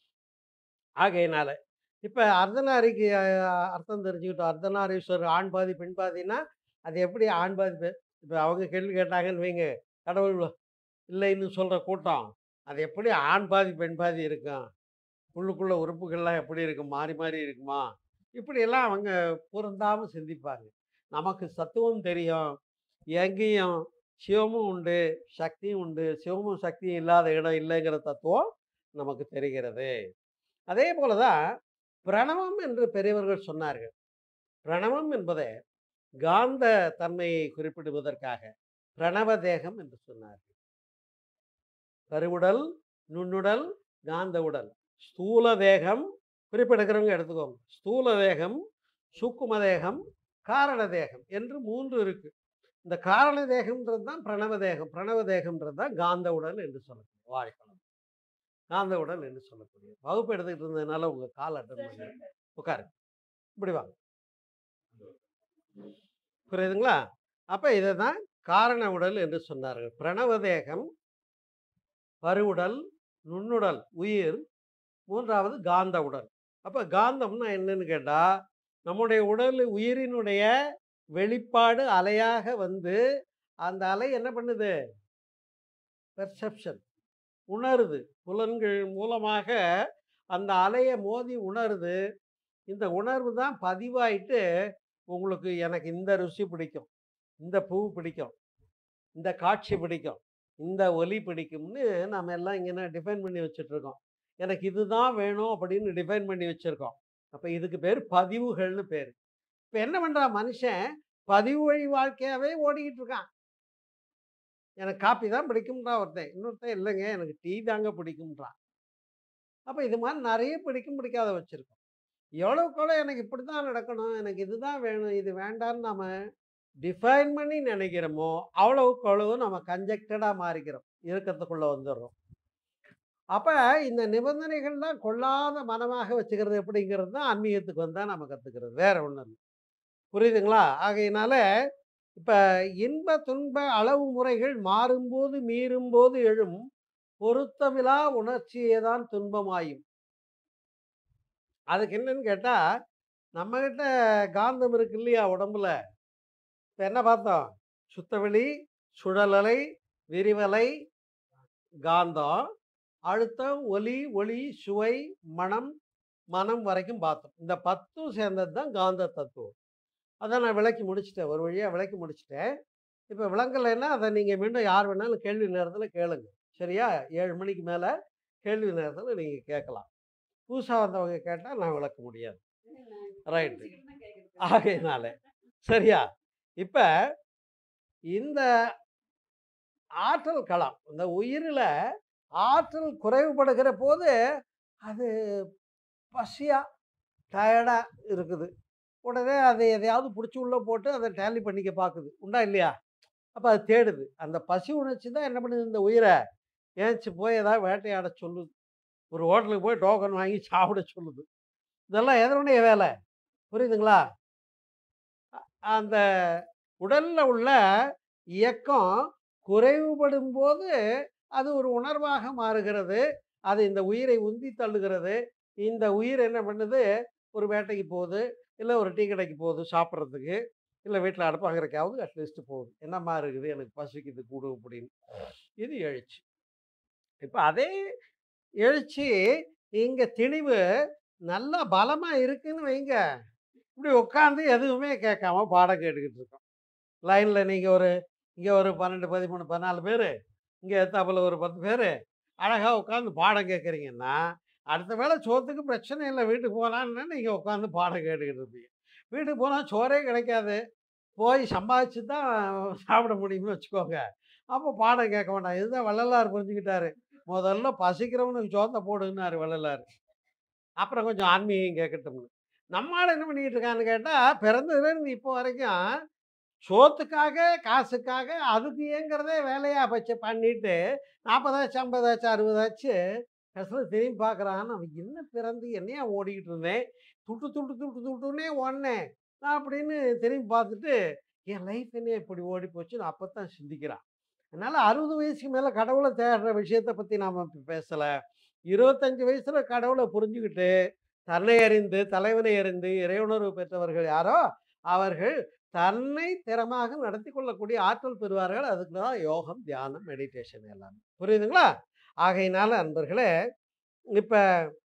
ஆகையினால இப்போ அர்த்தநாரிக்கு அஹ், அர்த்தம் தெரிஞ்சுக்கிட்டோம் அர்த்தநாரீஸ்வரர் ஆண் பாதி பெண் பாதின்னா அது எப்படி ஆண் பாதி பெண் இப்போ அவங்க கேள்வி கேட்டாங்கன்னு வைங்க கடவுள் இல்லைன்னு சொல்கிற கூட்டம் அது எப்படி ஆண் பாதி பெண் பாதி இருக்கும் உள்ளுக்குள்ள உறுப்புகள்லாம் எப்படி இருக்கும் மாறி மாறி இருக்குமா இப்படியெல்லாம் அவங்க பொருந்தாமல் சிந்திப்பாங்க நமக்கு சத்துவம் தெரியும் எங்கேயும் சிவமும் உண்டு சக்தியும் உண்டு சிவமும் சக்தியும் இல்லாத இடம் இல்லைங்கிற தத்துவம் நமக்கு தெரிகிறது அதே போல தான் பிரணவம் என்று பெரியவர்கள் சொன்னார்கள் பிரணவம் என்பதை காந்த தன்மையை குறிப்பிடுவதற்காக பிரணவ தேகம் என்று சொன்னார்கள் கருவுடல் நுண்ணுடல் காந்த உடல் ஸ்தூல தேகம் குறிப்பிடுகிறவங்க எடுத்துக்கோங்க ஸ்தூல தேகம் சூக்கும தேகம் காரண தேகம் என்று மூன்று இருக்கு இந்த காரண தேகம்ன்றது தான் பிரணவ தேகம் பிரணவ தேகம்ன்றது தான் காந்த உடல் என்று சொல்லக்கூடிய வாழ்க்கை காந்த உடல் என்று சொல்லக்கூடிய வகுப்பு எடுத்துக்கிட்டு இருந்ததுனால உங்க கால் அட்டன் பண்ணி உட்காரு இப்படி வாங்க புரியுதுங்களா அப்ப இதை தான் காரண உடல் என்று சொன்னார்கள் பிரணவ தேகம் பருவுடல் நுண்ணுடல் உயிர் மூன்றாவது காந்த உடல் அப்போ காந்தம்னா என்னன்னு கேட்டால் நம்முடைய உடல் உயிரினுடைய வெளிப்பாடு அலையாக வந்து அந்த அலை என்ன பண்ணுது பெர்செப்ஷன் உணருது புலன்கள் மூலமாக அந்த அலையை மோதி உணருது இந்த உணர்வு தான் பதிவாயிட்டு உங்களுக்கு எனக்கு இந்த ருசி பிடிக்கும் இந்த பூ பிடிக்கும் இந்த காட்சி பிடிக்கும் இந்த ஒலி பிடிக்கும்னு நம்ம எல்லாம் இங்கே டிஃபைன் பண்ணி வச்சுட்ருக்கோம் எனக்கு இதுதான் வேணும் அப்படின்னு டிஃபைன் பண்ணி வச்சுருக்கோம் அப்போ இதுக்கு பேர் பதிவுகள்னு பேர் இப்போ என்ன பண்ணுறான் மனுஷன் பதிவு வழி வாழ்க்கையாகவே ஓடிக்கிட்டு இருக்கான் எனக்கு காப்பி தான் பிடிக்கும்ன்றான் ஒருத்தன் இன்னொருத்தன் இல்லைங்க எனக்கு டீ தாங்க பிடிக்கும்ன்றான் அப்போ இது மாதிரி நிறைய பிடிக்கும் பிடிக்காத வச்சுருக்கோம் எவ்வளோக்கு எவ்வளோ எனக்கு இப்படி தான் நடக்கணும் எனக்கு இதுதான் வேணும் இது வேண்டான்னு நம்ம டிஃபைன் பண்ணி நினைக்கிறோமோ அவ்வளவுக்கு அவ்வளவு நம்ம கன்ஜெக்டடாக மாறிக்கிறோம் இறுக்கத்துக்குள்ளே வந்துடுறோம் அப்போ இந்த நிபந்தனைகள்லாம் கொள்ளாத மனமாக வச்சுக்கிறது எப்படிங்கிறது தான் ஆன்மீகத்துக்கு வந்தால் நம்ம கற்றுக்கிறது வேற ஒன்றும் இல்லை புரியுதுங்களா ஆகையினால இப்போ இன்ப துன்ப அளவு முறைகள் மாறும்போது மீறும்போது எழும் பொருத்தமிலா உணர்ச்சியே தான் துன்பமாயும் அதுக்கு என்னன்னு கேட்டால் நம்மக்கிட்ட காந்தம் இருக்கு இல்லையா உடம்புல இப்போ என்ன பார்த்தோம் சுத்தவெளி சுழலலை விரிவலை காந்தம் அழுத்தம் ஒலி ஒளி சுவை மனம் மனம் வரைக்கும் பார்த்தோம் இந்த பத்தும் சேர்ந்தது தான் காந்த தத்துவம் அதை நான் விளக்கி முடிச்சிட்டேன் ஒரு வழியாக விளக்கி முடிச்சிட்டேன் இப்போ விளங்கலைன்னா அதை நீங்கள் மீண்டும் யார் வேணாலும் கேள்வி நேரத்தில் கேளுங்க சரியா ஏழு மணிக்கு மேலே கேள்வி நேரத்தில் நீங்கள் கேட்கலாம் புதுசாக வந்தவங்க கேட்டால் நான் விளக்க முடியாது ரைட்டு ஆகையினால சரியா இப்போ இந்த ஆற்றல் களம் இந்த உயிரில் ஆற்றல் குறைவுபடுகிற போது அது பசியாக டயர்டாக இருக்குது உடனே அதை எதையாவது பிடிச்சி உள்ளே போட்டு அதை டேலி பண்ணிக்க பார்க்குது உண்டா இல்லையா அப்போ அது தேடுது அந்த பசி உணர்ச்சி தான் என்ன பண்ணுது இந்த உயிரை ஏஞ்சி போய் ஏதாவது வேட்டையாட சொல்லுது ஒரு ஹோட்டலுக்கு போய் டோக்கன் வாங்கி சாப்பிட சொல்லுது இதெல்லாம் எதனுடைய வேலை புரியுதுங்களா அ- அந்த உடலில் உள்ள இயக்கம் குறைவுபடும் போது அது ஒரு உணர்வாக மாறுகிறது அது இந்த உயிரை உந்தி தள்ளுகிறது இந்த உயிர் என்ன பண்ணுது ஒரு வேட்டைக்கு போகுது இல்லை ஒரு டீ கடைக்கு போகுது சாப்பிட்றதுக்கு இல்லை வீட்டில் அடுப்பாங்கிறக்காவது அட்லீஸ்ட் போகுது என்னம்மா இருக்குது எனக்கு பசிக்குது கூடு அப்படின்னு இது எழுச்சி இப்போ அதே எழுச்சி இங்கே திணிவு நல்லா பலமாக இருக்குன்னு வைங்க இப்படி உட்காந்து எதுவுமே கேட்காம பாடம் கேட்டுக்கிட்டு இருக்கோம் லைனில் நீங்கள் ஒரு இங்கே ஒரு பன்னெண்டு பதிமூணு பதினாலு பேர் இங்கே எத்தாப்பில் ஒரு பத்து பேர் அழகாக உட்காந்து பாடம் கேட்குறீங்கன்னா அடுத்த வேளை சோத்துக்கு பிரச்சனை இல்லை வீட்டுக்கு போகலான்னு நீங்கள் உட்காந்து பாடம் கேட்டுக்கிட்டு இருப்பீங்க வீட்டுக்கு போனால் சோறே கிடைக்காது போய் சம்பாதிச்சு தான் சாப்பிட முடியும்னு வச்சுக்கோங்க அப்போ பாடம் கேட்க வேண்டாம் இதுதான் வள்ளலார் புரிஞ்சுக்கிட்டாரு முதல்ல பசிக்கிறவனுக்கு சோத்தை போடுன்னாரு வள்ளலார் அப்புறம் கொஞ்சம் ஆன்மீகம் கேட்கட்டும்னு நம்மளால் என்ன பண்ணிக்கிட்டு இருக்கான்னு கேட்டால் பிறந்ததுலேருந்து இப்போ வரைக்கும் சோத்துக்காக காசுக்காக அதுக்கு ஏங்கிறதே வேலையாக வச்சு பண்ணிட்டு நாற்பதாச்சு ஐம்பதாச்சு அறுபதாச்சு கடைசியில் திரும்பி பார்க்குறான் அவன் என்ன பிறந்து என்னையா ஓடிக்கிட்டு இருந்தேன் துட்டு துட்டு துட்டு துட்டுன்னே ஓடினேன் நான் அப்படின்னு திரும்பி பார்த்துட்டு என் லைஃப் என்ன இப்படி ஓடி போச்சுன்னு அப்போ தான் சிந்திக்கிறான் அதனால் அறுபது வயசுக்கு மேலே கடவுளை தேடுற விஷயத்தை பற்றி நாம் இப்போ பேசலை இருபத்தஞ்சு வயசில் கடவுளை புரிஞ்சுக்கிட்டு தன்னை அறிந்து தலைவனை அறிந்து இறையுணர்வு பெற்றவர்கள் யாரோ அவர்கள் தன்னை திறமாக நடத்தி கொள்ளக்கூடிய ஆற்றல் பெறுவார்கள் அதுக்கு தான் யோகம் தியானம் மெடிடேஷன் எல்லாமே புரியுதுங்களா ஆகையினால அன்பர்களே இப்போ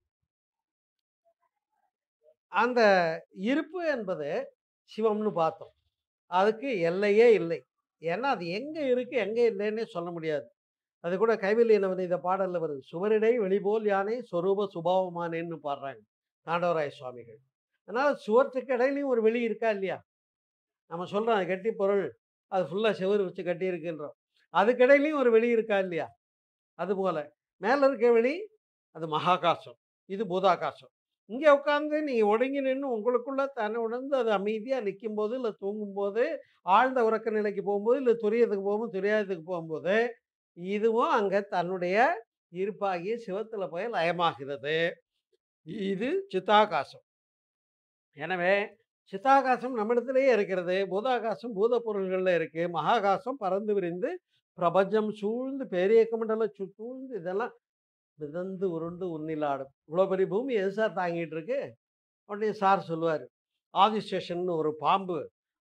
அந்த இருப்பு என்பது சிவம்னு பார்த்தோம் அதுக்கு எல்லையே இல்லை ஏன்னா அது எங்கே இருக்குது எங்கே இல்லைன்னே சொல்ல முடியாது அது கூட கைவல்லிய நவநீத பாடலில் வருது சுவரிடை வெளிபோல் யானை சொரூப சுபாவமானேன்னு பாடுறாங்க தாண்டவராய சுவாமிகள் அதனால் சுவற்றுக்கு இடையிலையும் ஒரு வெளி இருக்கா இல்லையா நம்ம சொல்கிறோம் அது கட்டி பொருள் அது ஃபுல்லாக செவுரு வச்சு கட்டி இருக்குன்றோம் அதுக்கிடையிலையும் ஒரு வெளி இருக்கா இல்லையா அதுபோல் மேலே இருக்க வெளி அது மகாகாசம் இது பூதாகாசம் இங்கே உட்காந்து நீங்கள் ஒடுங்கி நின்று உங்களுக்குள்ள தன்னை உணர்ந்து அது அமைதியாக நிற்கும் போது இல்லை தூங்கும்போது ஆழ்ந்த உறக்க நிலைக்கு போகும்போது இல்லை துரியத்துக்கு போகும்போது துரியாதத்துக்கு போகும்போது இதுவும் அங்கே தன்னுடைய இருப்பாகிய சிவத்தில் போய் லயமாகிறது இது சித்தாகாசம் எனவே சித்தாகாசம் நம்மிடத்திலேயே இருக்கிறது பூதாகாசம் பூத பொருள்களில் இருக்குது மகாகாசம் பறந்து விரிந்து பிரபஞ்சம் சூழ்ந்து பேரியக்க மண்டலம் சு- சூழ்ந்து இதெல்லாம் மிதந்து உருண்டு உன்னிலாடும் இவ்வளோ பெரிய பூமி எது சார் தாங்கிட்டு இருக்கு உடனே சார் சொல்லுவார் ஆதிசேஷன் ஒரு பாம்பு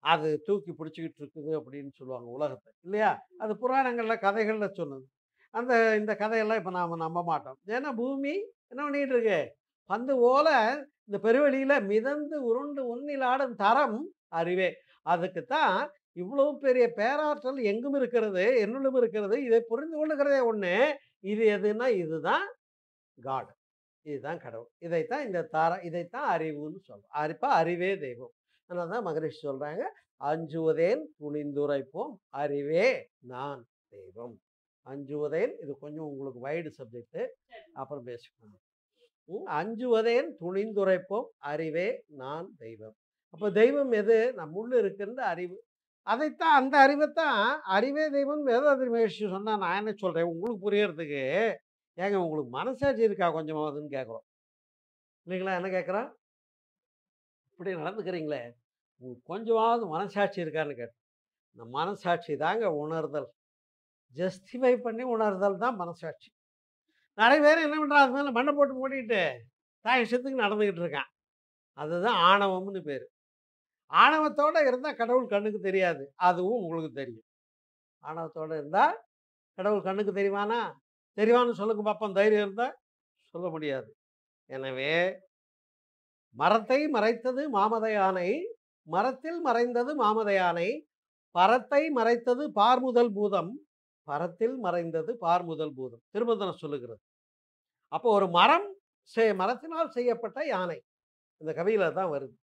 அது தூக்கி பிடிச்சிக்கிட்டு இருக்குது அப்படின்னு சொல்லுவாங்க உலகத்தை இல்லையா அது புராணங்களில் கதைகளில் சொன்னது அந்த இந்த கதையெல்லாம் இப்போ நாம் நம்ப மாட்டோம் ஏன்னா பூமி என்ன பண்ணிட்டு இருக்கு பந்து போல இந்த பெருவெளியில் மிதந்து உருண்டு உன்னில் ஆடும் தரம் அறிவே அதுக்கு தான் இவ்வளவு பெரிய பேராற்றல் எங்கும் இருக்கிறது என்னுள்ளும் இருக்கிறது இதை புரிந்து கொள்ளுகிறதே ஒன்று இது எதுன்னா இதுதான் காட் இதுதான் கடவுள் இதைத்தான் இந்த தார இதைத்தான் அறிவுன்னு சொல்றோம் அறிப்பா அறிவே தெய்வம் அதனால தான் மகரிஷி சொல்றாங்க அஞ்சுவதேன் துணிந்துரைப்போம் அறிவே நான் தெய்வம் அஞ்சுவதேன் இது கொஞ்சம் உங்களுக்கு வைடு சப்ஜெக்ட் அப்புறம் பேசிக்கணும் ம், அஞ்சுவதேன் துணிந்துரைப்போம் அறிவே நான் தெய்வம் அப்போ தெய்வம் எது நம்முள்ள இருக்கின்ற அறிவு அதைத்தான் அந்த அறிவைத்தான் அறிவே தெய்வம் வேதாதிரி மகிழ்ச்சி சொன்னா நான் என்ன சொல்றேன் உங்களுக்கு புரியறதுக்கு ஏங்க உங்களுக்கு மனசாட்சி இருக்கா கொஞ்சமாவதுன்னு கேட்குறோம் இல்லைங்களா என்ன கேட்குறோம் இப்படி நடந்துக்கிறீங்களே உங்களுக்கு கொஞ்சமாவது மனசாட்சி இருக்கான்னு கேட்டேன் இந்த மனசாட்சி தாங்க உணர்தல் ஜஸ்டிஃபை பண்ணி உணர்தல் தான் மனசாட்சி நிறைய பேர் என்ன பண்ணுறான் அது மேலே மண்ணை போட்டு மூடிட்டு தான் இஷ்டத்துக்கு நடந்துக்கிட்டு இருக்கான் அதுதான் ஆணவம்னு பேர் ஆணவத்தோட இருந்தால் கடவுள் கண்ணுக்கு தெரியாது அதுவும் உங்களுக்கு தெரியும் ஆணவத்தோட இருந்தால் கடவுள் கண்ணுக்கு தெரியுமானா தெரியுமான்னு சொல்லுங்க பார்ப்போம் தைரியம் இருந்தால் சொல்ல முடியாது எனவே மரத்தை மறைத்தது மாமத யானை மரத்தில் மறைந்தது மாமத யானை பரத்தை மறைத்தது பார்முதல் பூதம் பரத்தில் மறைந்தது பார்முதல் பூதம் திருமந்தனம் சொல்லுகிறது அப்போ ஒரு மரம் செய் மரத்தினால் செய்யப்பட்ட யானை இந்த கவியில தான் வருது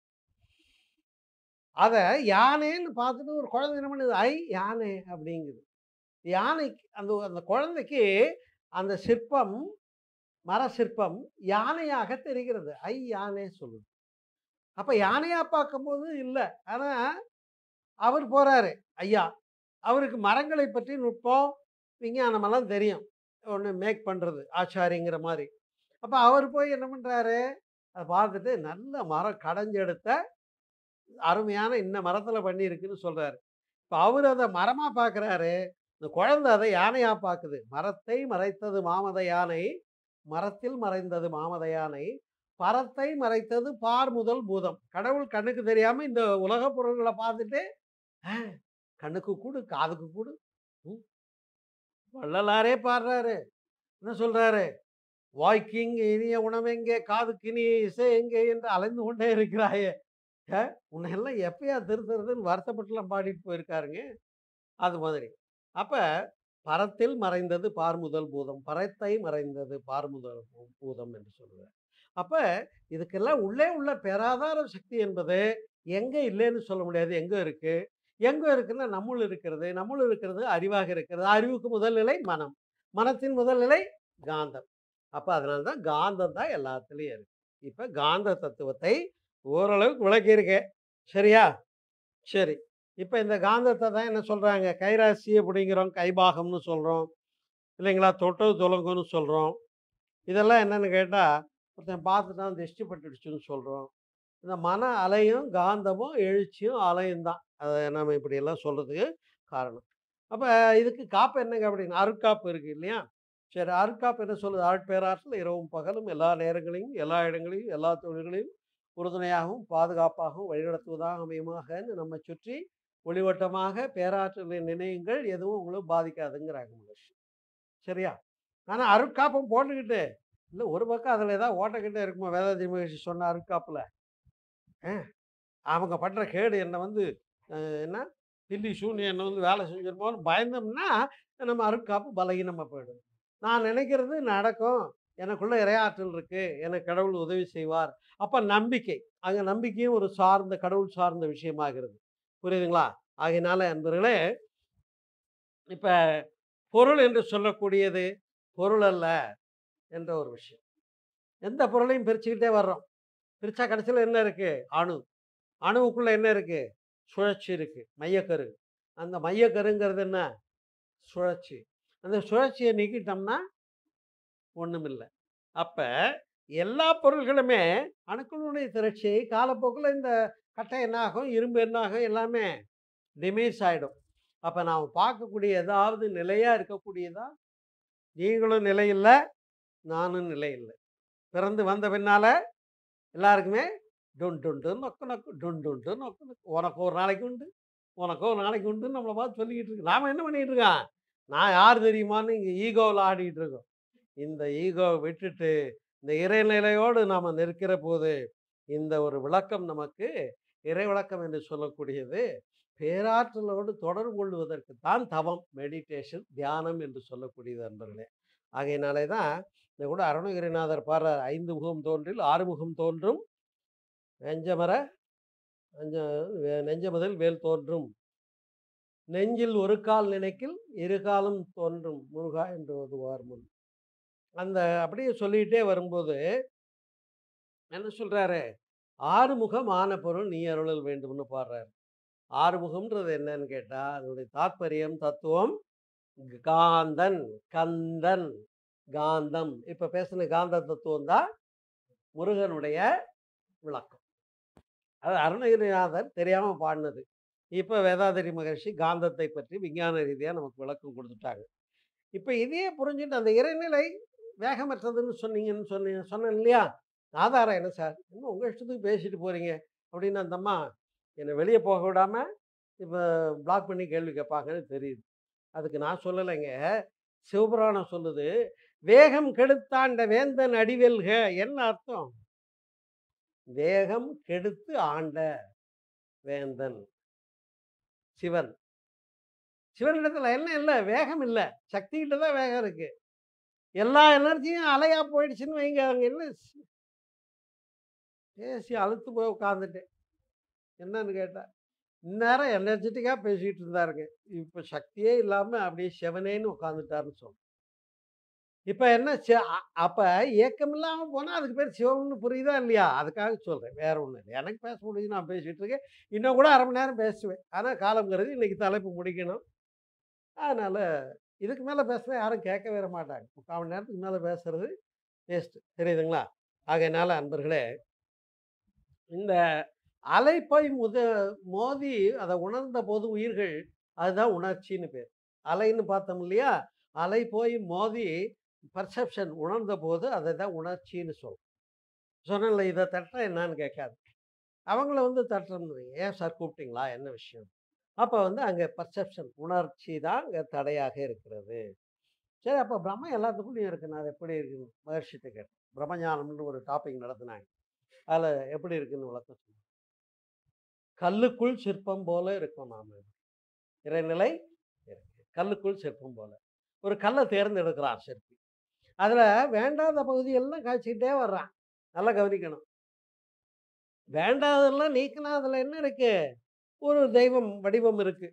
அதை யானைன்னு பார்த்துட்டு ஒரு குழந்தை என்ன பண்ணுது ஐ யானை அப்படிங்குது யானைக்கு அந்த அந்த குழந்தைக்கு அந்த சிற்பம் மர சிற்பம் யானையாக தெரிகிறது ஐ யானை சொல்லுது அப்ப யானையா பார்க்கும்போது இல்லை ஆனா அவர் போறாரு ஐயா அவருக்கு மரங்களை பற்றி நுட்பம் விஞ்ஞானமெல்லாம் தெரியும் ஒன்று மேக் பண்ணுறது ஆச்சாரிங்கிற மாதிரி அப்போ அவர் போய் என்ன பண்ணுறாரு அதை பார்த்துட்டு நல்ல மரம் கடைஞ்செடுத்த அருமையான இந்த மரத்தில் பண்ணியிருக்குன்னு சொல்கிறாரு இப்போ அவர் அதை மரமாக பார்க்குறாரு இந்த குழந்தை அதை யானையாக பார்க்குது மரத்தை மறைத்தது மாமத யானை மரத்தில் மறைந்தது மாமத யானை பரத்தை மறைத்தது பார் முதல் பூதம் கடவுள் கண்ணுக்கு தெரியாமல் இந்த உலக பொருள்களை பார்த்துட்டு "ஆ, கண்ணுக்கு கூடு காதுக்கு கூடு ம். வள்ளலாரே பாடுறாரு என்ன சொல்றாரு வாய்க்கிங் இனிய உணவெங்கே காதுக்கு இனிய இசை எங்கே என்று அலைந்து கொண்டே இருக்கிறாயே ஏ, உன்னை எல்லாம் எப்பயா திருத்துறதுன்னு வருத்தப்பட்டுலாம் பாடிட்டு போயிருக்காருங்க அது மாதிரி அப்ப பரத்தில் மறைந்தது பார்முதல் பூதம் பரத்தை மறைந்தது பார்முதல் பூ- பூதம் என்று சொல்லுவார் அப்ப இதுக்கெல்லாம் உள்ளே உள்ள பேராதார சக்தி என்பது எங்க இல்லைன்னு சொல்ல முடியாது எங்க இருக்கு எங்க இருக்குன்னா நம்முள் இருக்கிறது நம்முள் இருக்கிறது அறிவாக இருக்கிறது அறிவுக்கு முதல் நிலை மனம் மனத்தின் முதல் நிலை காந்தம் அப்ப அதனால தான் காந்தம் தான் எல்லாத்துலேயும் இருக்கு இப்ப காந்த தத்துவத்தை ஓரளவுக்கு விளக்கியிருக்கேன் சரியா சரி இப்போ இந்த காந்தத்தை தான் என்ன சொல்றாங்க கைராசி அப்படிங்கிறோம் கைபாகம்னு சொல்றோம் இல்லைங்களா தொட்டது துலங்குன்னு சொல்றோம் இதெல்லாம் என்னன்னு கேட்டா ஒருத்தன் பார்த்துட்டான் திருஷ்டி பட்டுடுச்சுன்னு சொல்றோம் இந்த மன அலையும் காந்தமும் எழுச்சியும் அலையும் தான் அதை நம்ம இப்படியெல்லாம் சொல்றதுக்கு காரணம் அப்போ இதுக்கு காப்பு என்னங்க அப்படின்னு அருட்காப்பு இருக்கு இல்லையா சரி அருட்காப்பு என்ன சொல்லுது ஆட்பேராற்றில் இரவும் பகலும் எல்லா நேரங்களையும் எல்லா இடங்களையும் எல்லா தொழில்களையும் உறுதுணையாகவும் பாதுகாப்பாகவும் வழிநடத்துவதாக அமையுமாகன்னு நம்ம சுற்றி ஒளிவட்டமாக பேராற்றலை நினையுங்கள் எதுவும் உங்களை பாதிக்காதுங்கிறாங்க மகர்ஷி சரியா ஆனால் அருட்காப்பம் போட்டுக்கிட்டு இல்லை ஒரு பக்கம் அதில் ஏதாவது ஓட்டக்கிட்டே இருக்குமா வேதாதி மகர்ஷி சொன்ன அருட்காப்பில் அவங்க பண்ணுற கேடு என்னை வந்து அஹ், என்ன தில்லி சூன்யம் என்னை வந்து வேலை செஞ்சிருப்போம்னு பயந்தோம்னா நம்ம அருட்காப்பு பலகீனமாக போயிடும் நான் நினைக்கிறது நடக்கும் எனக்குள்ள இறையாற்றல் இருக்கு எனக்கு கடவுள் உதவி செய்வார் அப்போ நம்பிக்கை அங்கே நம்பிக்கையும் ஒரு சார்ந்த கடவுள் சார்ந்த விஷயமாகிறது புரியுதுங்களா ஆகையினால அன்பர்களே இப்போ பொருள் என்று சொல்லக்கூடியது பொருள் அல்ல என்ற ஒரு விஷயம் எந்த பொருளையும் பிரிச்சுக்கிட்டே வர்றோம் பிரிச்சா கடைசியில் என்ன இருக்கு அணு அணுவுக்குள்ள என்ன இருக்கு சுழற்சி இருக்கு மையக்கரு அந்த மையக்கருங்கிறது என்ன சுழற்சி அந்த சுழற்சியை நீக்கிட்டோம்னா ஒண்ணுமில்லை அப்ப எல்லா பொருள்களுமே அணுக்களுடைய திரட்சியை காலப்போக்கில் இந்த கட்டை என்னாகும் இரும்பு என்னாகும் எல்லாமே டிமேஸ் ஆகிடும் அப்போ நாம் பார்க்கக்கூடிய ஏதாவது நிலையாக இருக்கக்கூடியதா நீங்களும் நிலை இல்லை நானும் நிலை இல்லை பிறந்து வந்த பின்னால எல்லாருக்குமே டுன் டுன்டு நொக்கு நொக்கு டுன் டுன்டு நொக்கு நொக்கு உனக்கு ஒரு நாளைக்கு உண்டு உனக்கு ஒரு நாளைக்கு உண்டு நம்மளை பார்த்து சொல்லிக்கிட்டு இருக்கு நாம என்ன பண்ணிட்டு இருக்கோம் நான் யார் தெரியுமான்னு இங்கே ஈகோவில் ஆடிட்டு இருக்கோம் இந்த ஈகோவை விட்டுட்டு இந்த இறைநிலையோடு நாம் நிற்கிற போது இந்த ஒரு விளக்கம் நமக்கு இறை விளக்கம் என்று சொல்லக்கூடியது பேராற்றலோடு தொடர்பு கொள்வதற்கு தான் தவம் மெடிடேஷன் தியானம் என்று சொல்லக்கூடியது அன்பர்களே ஆகையினாலே தான் இந்த கூட அருணகிரிநாதர் பாடுற ஐந்து முகம் தோன்றில் ஆறு முகம் தோன்றும் நெஞ்சமர நெஞ்ச வே- நெஞ்ச முதல் வேல் தோன்றும் நெஞ்சில் ஒரு கால் நினைக்கில் இரு காலும் தோன்றும் முருகா என்று ஓதுவார் முன் அந்த அப்படியே சொல்லிக்கிட்டே வரும்போது என்ன சொல்றாரு ஆறுமுகம் ஆன பொருள் நீ அருளல் வேண்டும்னு பாடுறாரு ஆறுமுகம்ன்றது என்னன்னு கேட்டா அதனுடைய தாத்பரியம் தத்துவம் காந்தன் கந்தன் காந்தம் இப்ப பேசின காந்த தத்துவம் தான் முருகனுடைய விளக்கம் அது அருணகிரிநாதர் தெரியாம பாடினது இப்ப வேதாதிரி மகர்ஷி காந்தத்தை பற்றி விஞ்ஞான ரீதியா நமக்கு விளக்கம் கொடுத்துட்டாங்க இப்ப இதையே புரிஞ்சுட்டு அந்த இறைநிலை வேகமற்றதுன்னு சொன்னீங்கன்னு சொன்னீங்க சொன்னேன் இல்லையா ஆதாரம் என்ன சார் இன்னும் உங்கள் இஷ்டத்துக்கு பேசிட்டு போகிறீங்க அப்படின்னு அந்த அம்மா என்னை வெளியே போக விடாமல் இப்போ பிளாக் பண்ணி கேள்வி கேட்பாங்கன்னு தெரியுது அதுக்கு நான் சொல்லலைங்க சிவபுராணம் சொல்லுது வேகம் கெடுத்தாண்ட வேந்தன் அடிவெல்க என்ன அர்த்தம் வேகம் கெடுத்து ஆண்ட வேந்தன் சிவன் சிவனிடத்துல என்ன இல்லை வேகம் இல்லை சக்திகிட்ட தான் வேகம் இருக்கு எல்லா எனர்ஜியும் அலையா போயிடுச்சுன்னு வைங்க அங்கே என்ன ஸ்- பேசி அழுத்து போய் உட்காந்துட்டேன் என்னன்னு கேட்டா இந்நேரம் எனர்ஜெட்டிக்காக பேசிக்கிட்டு இருந்தாருங்க இப்போ சக்தியே இல்லாமல் அப்படியே செவனேன்னு உட்காந்துட்டாருன்னு சொல்றேன் இப்போ என்ன செ- அ- அப்ப ஏக்கம் இல்லாமல் போனால் அதுக்கு பேர் சிவம்னு புரியுதா இல்லையா அதுக்காக சொல்கிறேன் வேற ஒன்றும் இல்லை எனக்கு பேச முடியும் நான் பேசிகிட்டு இருக்கேன் இன்னும் கூட அரை மணி நேரம் பேசுவேன் ஆனால் காலம் கருதி இன்னைக்கு தலைப்பு முடிக்கணும் அதனால் இதுக்கு மேலே பேசுனா யாரும் கேட்க வர மாட்டாங்க முக்கால் மணி நேரத்துக்கு மேலே பேசுறது வேஸ்ட்டு தெரியுதுங்களா ஆகையினால அன்பர்களே இந்த அலை போய் முத மோதி அதை உணர்ந்த போது உயிர்கள் அதுதான் உணர்ச்சின்னு பேர் அலைன்னு பார்த்தோம் இல்லையா அலை போய் மோதி பர்செப்ஷன் உணர்ந்த போது அதை தான் உணர்ச்சின்னு சொல்லும் சொன்னல இதை தட்டா என்னன்னு கேட்காது அவங்கள வந்து தட்டுறோம்னு வைங்க, ஏன் சார் கூப்பிட்டீங்களா என்ன விஷயம் அப்போ வந்து அங்கே பர்செப்ஷன் உணர்ச்சி தான் அங்கே தடையாக இருக்கிறது சரி அப்போ பிரம்ம எல்லாத்துக்குள்ளேயும் இருக்குன்னு அது எப்படி இருக்குன்னு மகர்ஷிட்ட கேட்டேன் பிரம்மஞானம்னு ஒரு டாபிக் நடத்தினாங்க அதில் எப்படி இருக்குன்னு விளக்கம் சொன்னாங்க கல்லுக்குள் சிற்பம் போல இருக்கும் நாம இறைநிலை இருக்கு கல்லுக்குள் சிற்பம் போல ஒரு கல்லை தேர்ந்தெடுக்கிறான் சிற்பி அதில் வேண்டாத பகுதியெல்லாம் காய்ச்சிக்கிட்டே வர்றான் நல்லா கவனிக்கணும் வேண்டாததெல்லாம் நீக்கினா அதில் என்ன இருக்கு ஒரு தெய்வம் வடிவம் இருக்கு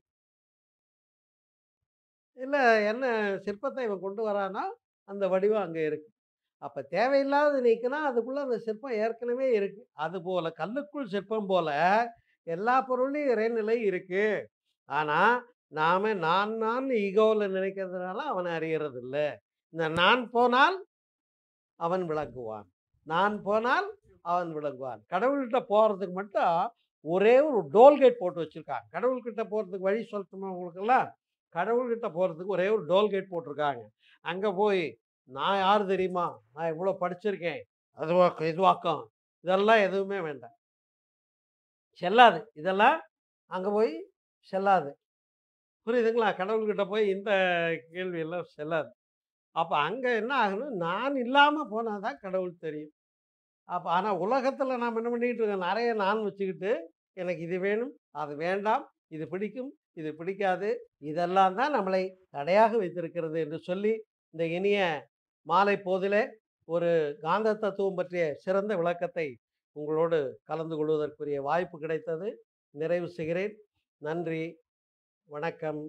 இல்லை என்ன சிற்பத்தை இவன் கொண்டு வரானா அந்த வடிவம் அங்கே இருக்கு அப்போ தேவையில்லாத நீக்கினா அதுக்குள்ள அந்த சிற்பம் ஏற்கனவே இருக்கு அது போல கல்லுக்குள் சிற்பம் போல எல்லா பொருளையும் இறைநிலை இருக்கு ஆனா நாம நான் நான் ஈகோவில் நினைக்கிறதுனால அவனை அறியறது இல்லை இந்த நான் போனால் அவன் விளங்குவான் நான் போனால் அவன் விளங்குவான் கடவுள்கிட்ட போறதுக்கு மட்டும் ஒரே ஒரு டோல்கேட் போட்டு வச்சிருக்காங்க கடவுள்கிட்ட போறதுக்கு வழி சொல்லட்டுமா உங்களுக்கெல்லாம் கடவுள்கிட்ட போறதுக்கு ஒரே ஒரு டோல்கேட் போட்டிருக்காங்க அங்க போய் நான் யார் தெரியுமா நான் இவ்வளோ படிச்சிருக்கேன் அதுவாக்கம் இதுவாக்கம் இதெல்லாம் எதுவுமே வேண்டாம் செல்லாது இதெல்லாம் அங்கே போய் செல்லாது புரியுதுங்களா கடவுள்கிட்ட போய் இந்த கேள்வி எல்லாம் செல்லாது அப்போ அங்கே என்ன ஆகணும் நான் இல்லாமல் போனால் தான் கடவுள் தெரியும் அப்போ ஆனால் உலகத்தில் நாம் என்ன பண்ணிக்கிட்டு இருக்கோம் நிறைய நான் வச்சுக்கிட்டு எனக்கு இது வேணும் அது வேண்டாம் இது பிடிக்கும் இது பிடிக்காது இதெல்லாம் தான் நம்மளை தடையாக வைத்திருக்கிறது என்று சொல்லி இந்த இனிய மாலை போதிலே ஒரு காந்த தத்துவம் பற்றிய சிறந்த விளக்கத்தை உங்களோடு கலந்து கொள்வதற்குரிய வாய்ப்பு கிடைத்தது நிறைவு செய்கிறேன் நன்றி வணக்கம்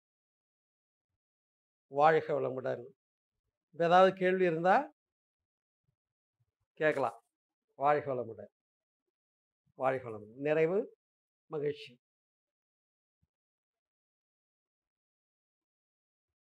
வாழ்க வளமுடன் இப்போ ஏதாவது கேள்வி இருந்தால் கேட்கலாம் வாழ்க வளமுடன் வாழ்க வளமுடன் நிறைவு மகிழ்ச்சி